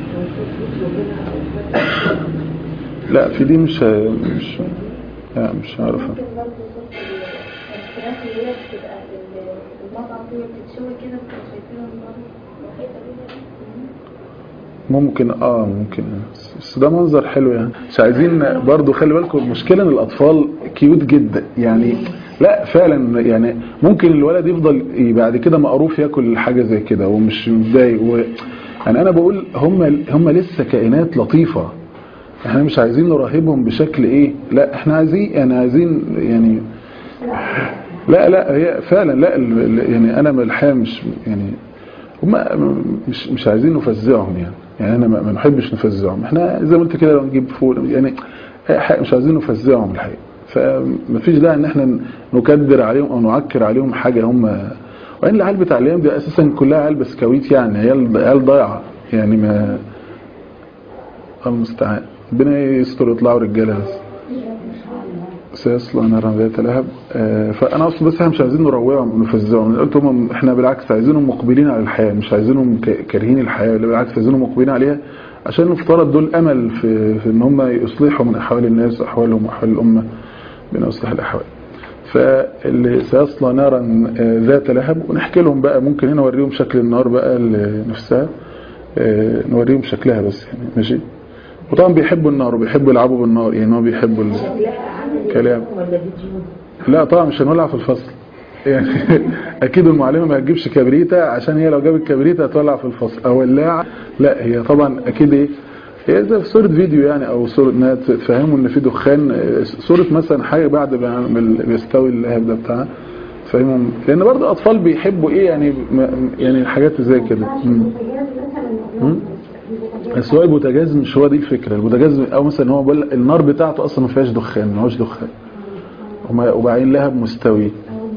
لا في دي مش مش لا مش عارفة ممكن برضه صوت الفراخ اللي هي بتبقى في ال- في المطعم كده بتتشوي كده بتبقى شايفينها من بره ممكن اه ممكن بس ده منظر حلو يعني مش عايزين برضو خلي بالكم المشكله ان الاطفال كيوت جدا يعني لا فعلا يعني ممكن الولد يفضل بعد كده مقروف ياكل حاجه زي كده ومش متضايق و... يعني انا بقول هم هم لسه كائنات لطيفه احنا مش عايزين نراهبهم بشكل ايه لا احنا عايزين يعني عايزين يعني لا لا هي فعلا لا ال- ال- يعني انا من الحقيقه مش يعني هم مش مش عايزين نفزعهم يعني يعني انا ما ما نحبش نفزعهم احنا زي ما قلت كده لو نجيب فول يعني أي حاجة مش عايزين نفزعهم الحقيقه فمفيش داعي ان احنا نكدر عليهم او نعكر عليهم حاجه هم وان العيال بتاع الايام دي اساسا كلها عيال بسكويت يعني عيال عيال ضايعه يعني ما الله المستعان ربنا يستر يطلعوا رجاله بس سيصلى نارا ذات لهب آه، فانا اقصد بس احنا مش عايزين نروعهم ونفزعهم أنا قلت هم احنا بالعكس عايزينهم مقبلين على الحياه مش عايزينهم ك- كارهين الحياه لا بالعكس عايزينهم مقبلين عليها عشان نفترض دول امل في, في ان هم يصلحوا من احوال الناس واحوالهم واحوال الامه بنا يصلح الاحوال فاللي سيصلى نارا آه، ذات لهب ونحكي لهم بقى ممكن هنا نوريهم شكل النار بقى نفسها آه، نوريهم شكلها بس يعني ماشي وطبعا بيحبوا النار وبيحبوا يلعبوا بالنار يعني هو بيحبوا الكلام لا طبعا مش هنولع في الفصل يعني اكيد المعلمه ما هتجيبش كبريته عشان هي لو جابت كبريته هتولع في الفصل او ولاعه لا هي طبعا اكيد ايه هي زي في صورة فيديو يعني او صورة انها تفهموا ان في دخان آه، صورة مثلا حاجة بعد ما ما بيستوي اللهب ده بتاعها فاهمهم لان برضه الاطفال بيحبوا ايه يعني م- يعني الحاجات زي كده مم. مم. بس هو البوتاجاز مش هو دي الفكرة البوتاجاز او مثلا هو بقول النار بتاعته اصلا ما فيهاش دخان ما هوش دخان وما- وبعدين لهب مستوي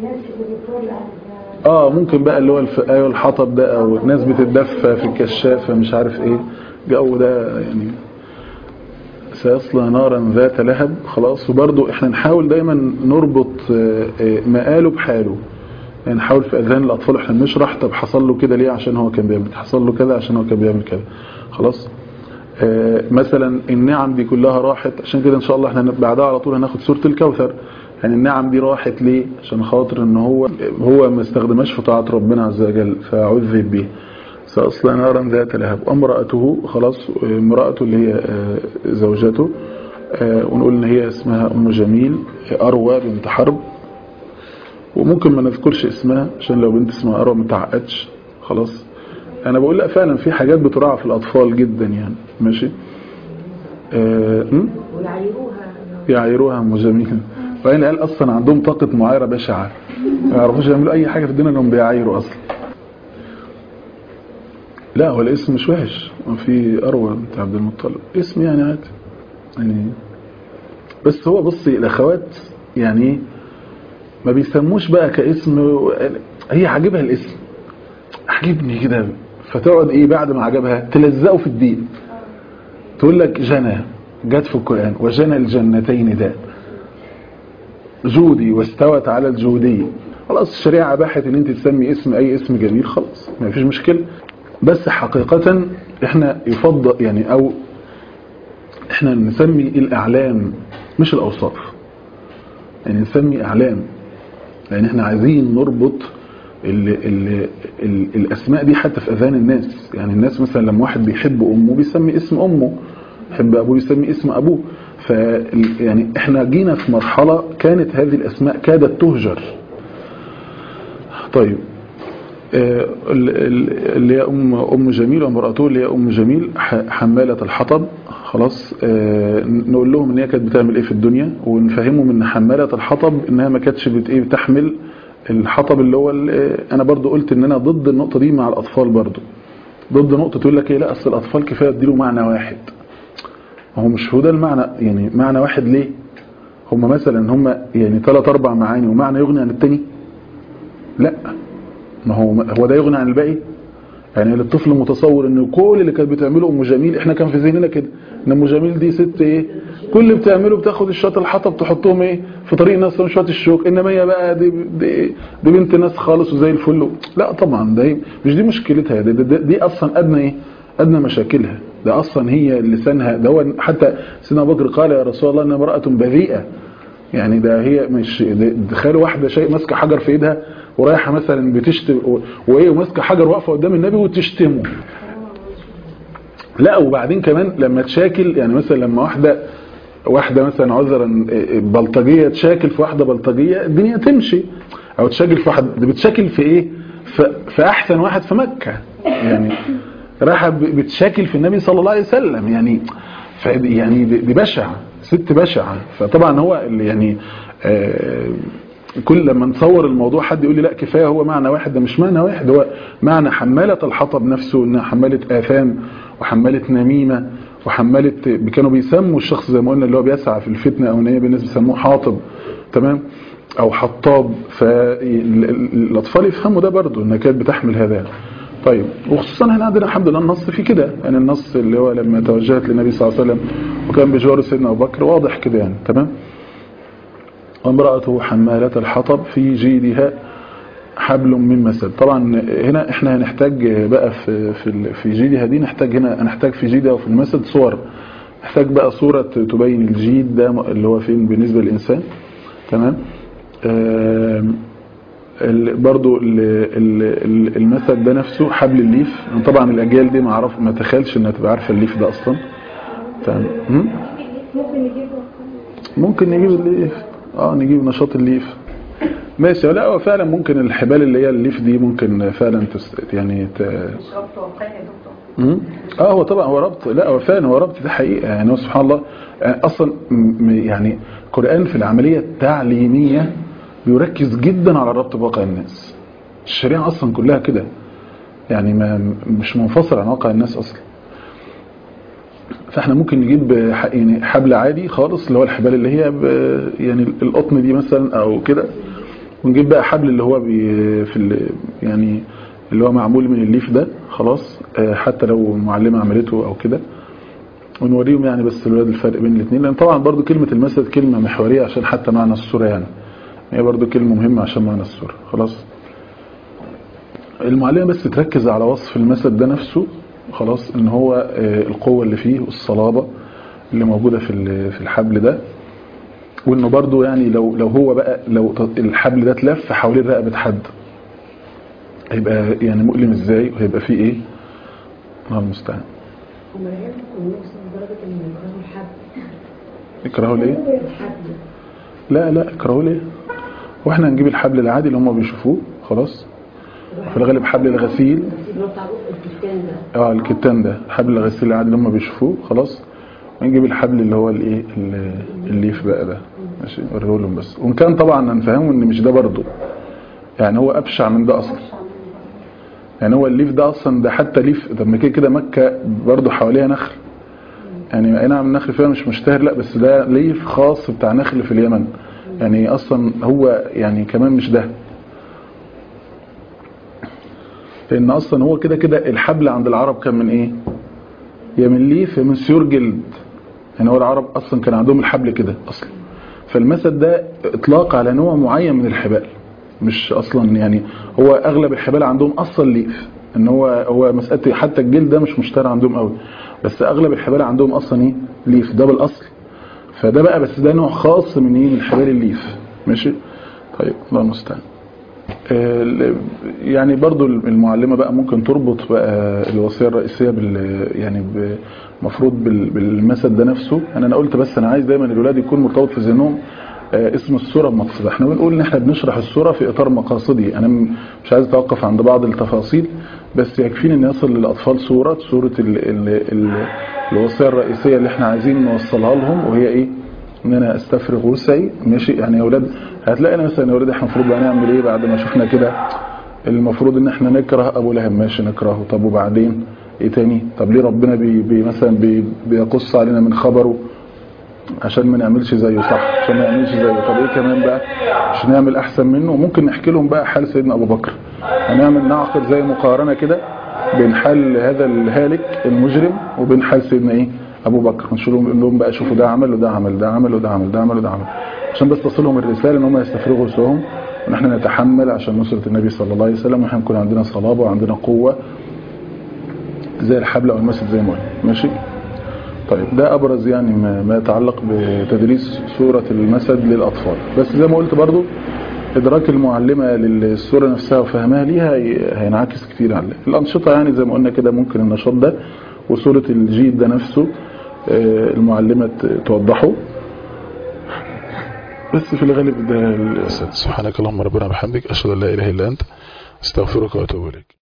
اه ممكن بقى اللي هو الف... ايوه الحطب ده او ناس بتتدفى في الكشافه مش عارف ايه الجو ده يعني سيصلى نارا ذات لهب خلاص وبرضو احنا نحاول دايما نربط آه، آه، مقاله بحاله يعني نحاول في اذهان الاطفال احنا بنشرح طب حصل له كده ليه عشان هو كان بيعمل حصل له كده عشان هو كان بيعمل كده خلاص آه، مثلا النعم دي كلها راحت عشان كده ان شاء الله احنا بعدها على طول هناخد سوره الكوثر يعني النعم دي راحت ليه عشان خاطر ان هو هو ما استخدمهاش في طاعه ربنا عز وجل فعذب به سأصلى نارا ذات لهب وامرأته خلاص امرأته اللي هي آه، زوجته آه، ونقول ان هي اسمها ام جميل آه، اروى بنت حرب وممكن ما نذكرش اسمها عشان لو بنت اسمها اروى ما تعقدش خلاص انا بقول لا فعلا في حاجات بتراعى في الاطفال جدا يعني ماشي آه م? يعايروها ام جميل وبعدين العيال اصلا عندهم طاقه معايره بشعه ما يعرفوش يعملوا اي حاجه في الدنيا انهم بيعايروا اصلا لا هو الاسم مش وحش في اروى بنت عبد المطلب اسم يعني عادي يعني بس هو بصي الاخوات يعني إيه؟ ما بيسموش بقى كاسم هي عاجبها الاسم عجبني كده فتقعد ايه بعد ما عجبها تلزقه في الدين تقول لك جنى جت في القرآن وجنى الجنتين ده جودي واستوت على الجودية خلاص الشريعة اباحت ان انت تسمي اسم اي اسم جميل خلاص ما فيش مشكلة بس حقيقة احنا يفضل يعني او احنا نسمي الاعلام مش الاوصاف يعني نسمي اعلام لان احنا عايزين نربط ال ال ال الاسماء دي حتى في اذهان الناس يعني الناس مثلا لما واحد بيحب امه بيسمي اسم امه يحب ابوه يسمي اسم ابوه ف يعني احنا جينا في مرحله كانت هذه الاسماء كادت تهجر طيب آه، ال- ال- اللي هي ام ام جميل وامراته اللي هي ام جميل ح- حماله الحطب خلاص آه، نقول لهم ان هي كانت بتعمل ايه في الدنيا ونفهمهم ان حماله الحطب انها ما كانتش بت ايه بتحمل الحطب اللي هو ال- انا برضو قلت ان انا ضد النقطه دي مع الاطفال برضو ضد نقطه تقول لك ايه لا اصل الاطفال كفايه اديله معنى واحد هو مش هو ده المعنى يعني معنى واحد ليه هم مثلا هم يعني ثلاث اربع معاني ومعنى يغني عن التاني لا ما هو هو ده يغني عن الباقي يعني الطفل متصور ان كل اللي كانت بتعمله ام جميل احنا كان في ذهننا كده ان ام جميل دي ست ايه كل اللي بتعمله بتاخد الشوط الحطب تحطهم ايه في طريق ناس شوط الشوك انما هي بقى دي, دي, دي بنت ناس خالص وزي الفل لا طبعا ده مش دي مشكلتها دي, دي, دي اصلا ادنى ايه ادنى مشاكلها ده اصلا هي لسانها ده هو حتى سيدنا ابو بكر قال يا رسول الله ان امراه بذيئه يعني ده هي مش ده- تخيلوا واحده شيء ماسكه حجر في ايدها ورايحه مثلا بتشتم و- وايه وماسكه حجر واقفه قدام النبي وتشتمه لا وبعدين كمان لما تشاكل يعني مثلا لما واحده واحده مثلا عذرا بلطجيه تشاكل في واحده بلطجيه الدنيا تمشي او تشاكل في واحد ده بتشاكل في ايه في, في احسن واحد في مكه يعني رايحه ب- بتشاكل في النبي صلى الله عليه وسلم يعني ف- يعني دي دي بشعه ست بشعه فطبعا هو اللي يعني آه، كل لما نصور الموضوع حد يقول لي لا كفايه هو معنى واحد ده مش معنى واحد هو معنى حماله الحطب نفسه انها حماله اثام وحماله نميمه وحماله كانوا بيسموا الشخص زي ما قلنا اللي هو بيسعى في الفتنه او نيه بالناس بيسموه حاطب تمام او حطاب فالاطفال يفهموا ده برضو انها كانت بتحمل هذا طيب وخصوصا هنا عندنا الحمد لله النص في كده يعني النص اللي هو لما توجهت للنبي صلى الله عليه وسلم وكان بجوار سيدنا ابو بكر واضح كده يعني تمام وامرأته حمالة الحطب في جيدها حبل من مسد طبعا هنا احنا هنحتاج بقى في في ال- في جيدها دي نحتاج هنا هنحتاج في جيدها وفي المسد صور نحتاج بقى صورة تبين الجيد ده اللي هو فين بالنسبة للإنسان تمام آم، ال- برضو ال- ال- ال- المسد ده نفسه حبل الليف طبعا الأجيال دي ما عرف ما تخيلش انها تبقى عارفة الليف ده أصلا تمام هم؟ ممكن نجيبه ممكن نجيب الليف اه نجيب نشاط الليف ماشي لا هو فعلا ممكن الحبال اللي هي الليف دي ممكن فعلا تس يعني ت... مش ربط واقعي يا دكتور مم. اه هو طبعا هو ربط لا هو فعلا هو ربط ده حقيقه يعني هو سبحان الله يعني اصلا م- يعني القران في العمليه التعليميه بيركز جدا على الربط بواقع الناس الشريعه اصلا كلها كده يعني ما مش منفصل عن واقع الناس اصلا فاحنا ممكن نجيب ح- يعني حبل عادي خالص اللي هو الحبال اللي هي ب- يعني القطن دي مثلا او كده ونجيب بقى حبل اللي هو بي في ال- يعني اللي هو معمول من الليف ده خلاص آه، حتى لو المعلمة عملته او كده ونوريهم يعني بس الولاد الفرق بين الاثنين لان طبعا برضو كلمة المسد كلمة محورية عشان حتى معنى الصورة يعني هي برضو كلمة مهمة عشان معنى الصورة خلاص المعلمة بس تركز على وصف المسد ده نفسه خلاص ان هو آه، القوة اللي فيه والصلابة اللي موجودة في ال- في الحبل ده وانه برضو يعني لو لو هو بقى لو ت- الحبل ده اتلف حوالين رقبة حد هيبقى يعني مؤلم ازاي وهيبقى فيه ايه الله المستعان هم العلم ممكن يوصل لدرجة إن يكرهوا الحبل يكرهوا ليه الحبل لا لا يكرهوا ليه واحنا هنجيب الحبل العادي اللي هم بيشوفوه خلاص في الغالب حبل الغسيل اللي هو بتاع الكتان ده اه الكتان ده حبل الغسيل العادي اللي هم بيشوفوه خلاص ونجيب الحبل اللي هو الايه ال- الليف بقى ده ماشي وريه لهم بس وان كان طبعا هنفهمه ان مش ده برضه يعني هو ابشع من ده اصلا يعني هو الليف ده اصلا ده حتى ليف طب ما كده كده مكه برضه حواليها نخل يعني اي نعم النخل فيها مش مشتهر لا بس ده ليف خاص بتاع نخل في اليمن يعني اصلا هو يعني كمان مش ده لان اصلا هو كده كده الحبل عند العرب كان من ايه يا من ليف يا من سيور جلد يعني هو العرب اصلا كان عندهم الحبل كده اصلا فالمسد ده اطلاق على نوع معين من الحبال مش اصلا يعني هو اغلب الحبال عندهم اصلا ليف ان هو هو مساله حتى الجلد ده مش مشتهر عندهم قوي بس اغلب الحبال عندهم اصلا ايه ليف ده بالاصل فده بقى بس ده نوع خاص من ايه من حبال الليف ماشي طيب الله المستعان ال- يعني برضو المعلمة بقى ممكن تربط بقى الوصية الرئيسية بال يعني المفروض بالمثل ده نفسه يعني انا قلت بس انا عايز دايما الولاد يكون مرتبط في ذهنهم آه، اسم الصورة بمقصد احنا بنقول ان احنا بنشرح الصورة في اطار مقاصدي انا م- مش عايز اتوقف عند بعض التفاصيل بس يكفيني ان يصل للاطفال صورة صورة ال ال ال الوصية الرئيسية اللي احنا عايزين نوصلها لهم وهي ايه ان انا استفرغ وسعي ماشي يعني يا اولاد هتلاقي أنا مثلا يا اولاد احنا المفروض بقى نعمل ايه بعد ما شفنا كده المفروض ان احنا نكره ابو لهب ماشي نكرهه طب وبعدين ايه تاني طب ليه ربنا بي بي مثلا بي بيقص علينا من خبره عشان ما نعملش زيه صح عشان ما نعملش زيه طب ايه كمان بقى عشان نعمل احسن منه ممكن نحكي لهم بقى حال سيدنا ابو بكر هنعمل نعقد زي مقارنه كده بين حال هذا الهالك المجرم وبين حال سيدنا ايه ابو بكر نقول لهم نقول لهم بقى شوفوا ده عمل وده عمل ده عمل وده عمل ده عمل وده عمل عشان بس تصلهم الرساله ان هم يستفرغوا وسعهم وان احنا نتحمل عشان نصره النبي صلى الله عليه وسلم واحنا نكون عندنا صلابه وعندنا قوه زي الحبل او المسد زي ما قلنا ماشي طيب ده ابرز يعني ما ما يتعلق بتدريس سوره المسد للاطفال بس زي ما قلت برضو ادراك المعلمه للصوره نفسها وفهمها ليها هي- هينعكس كتير على الانشطه يعني زي ما قلنا كده ممكن النشاط ده وصوره الجيد ده نفسه آه، المعلمه ت- توضحه بس في الغالب ده ال- سبحانك اللهم ربنا وبحمدك اشهد ان لا اله الا انت استغفرك واتوب اليك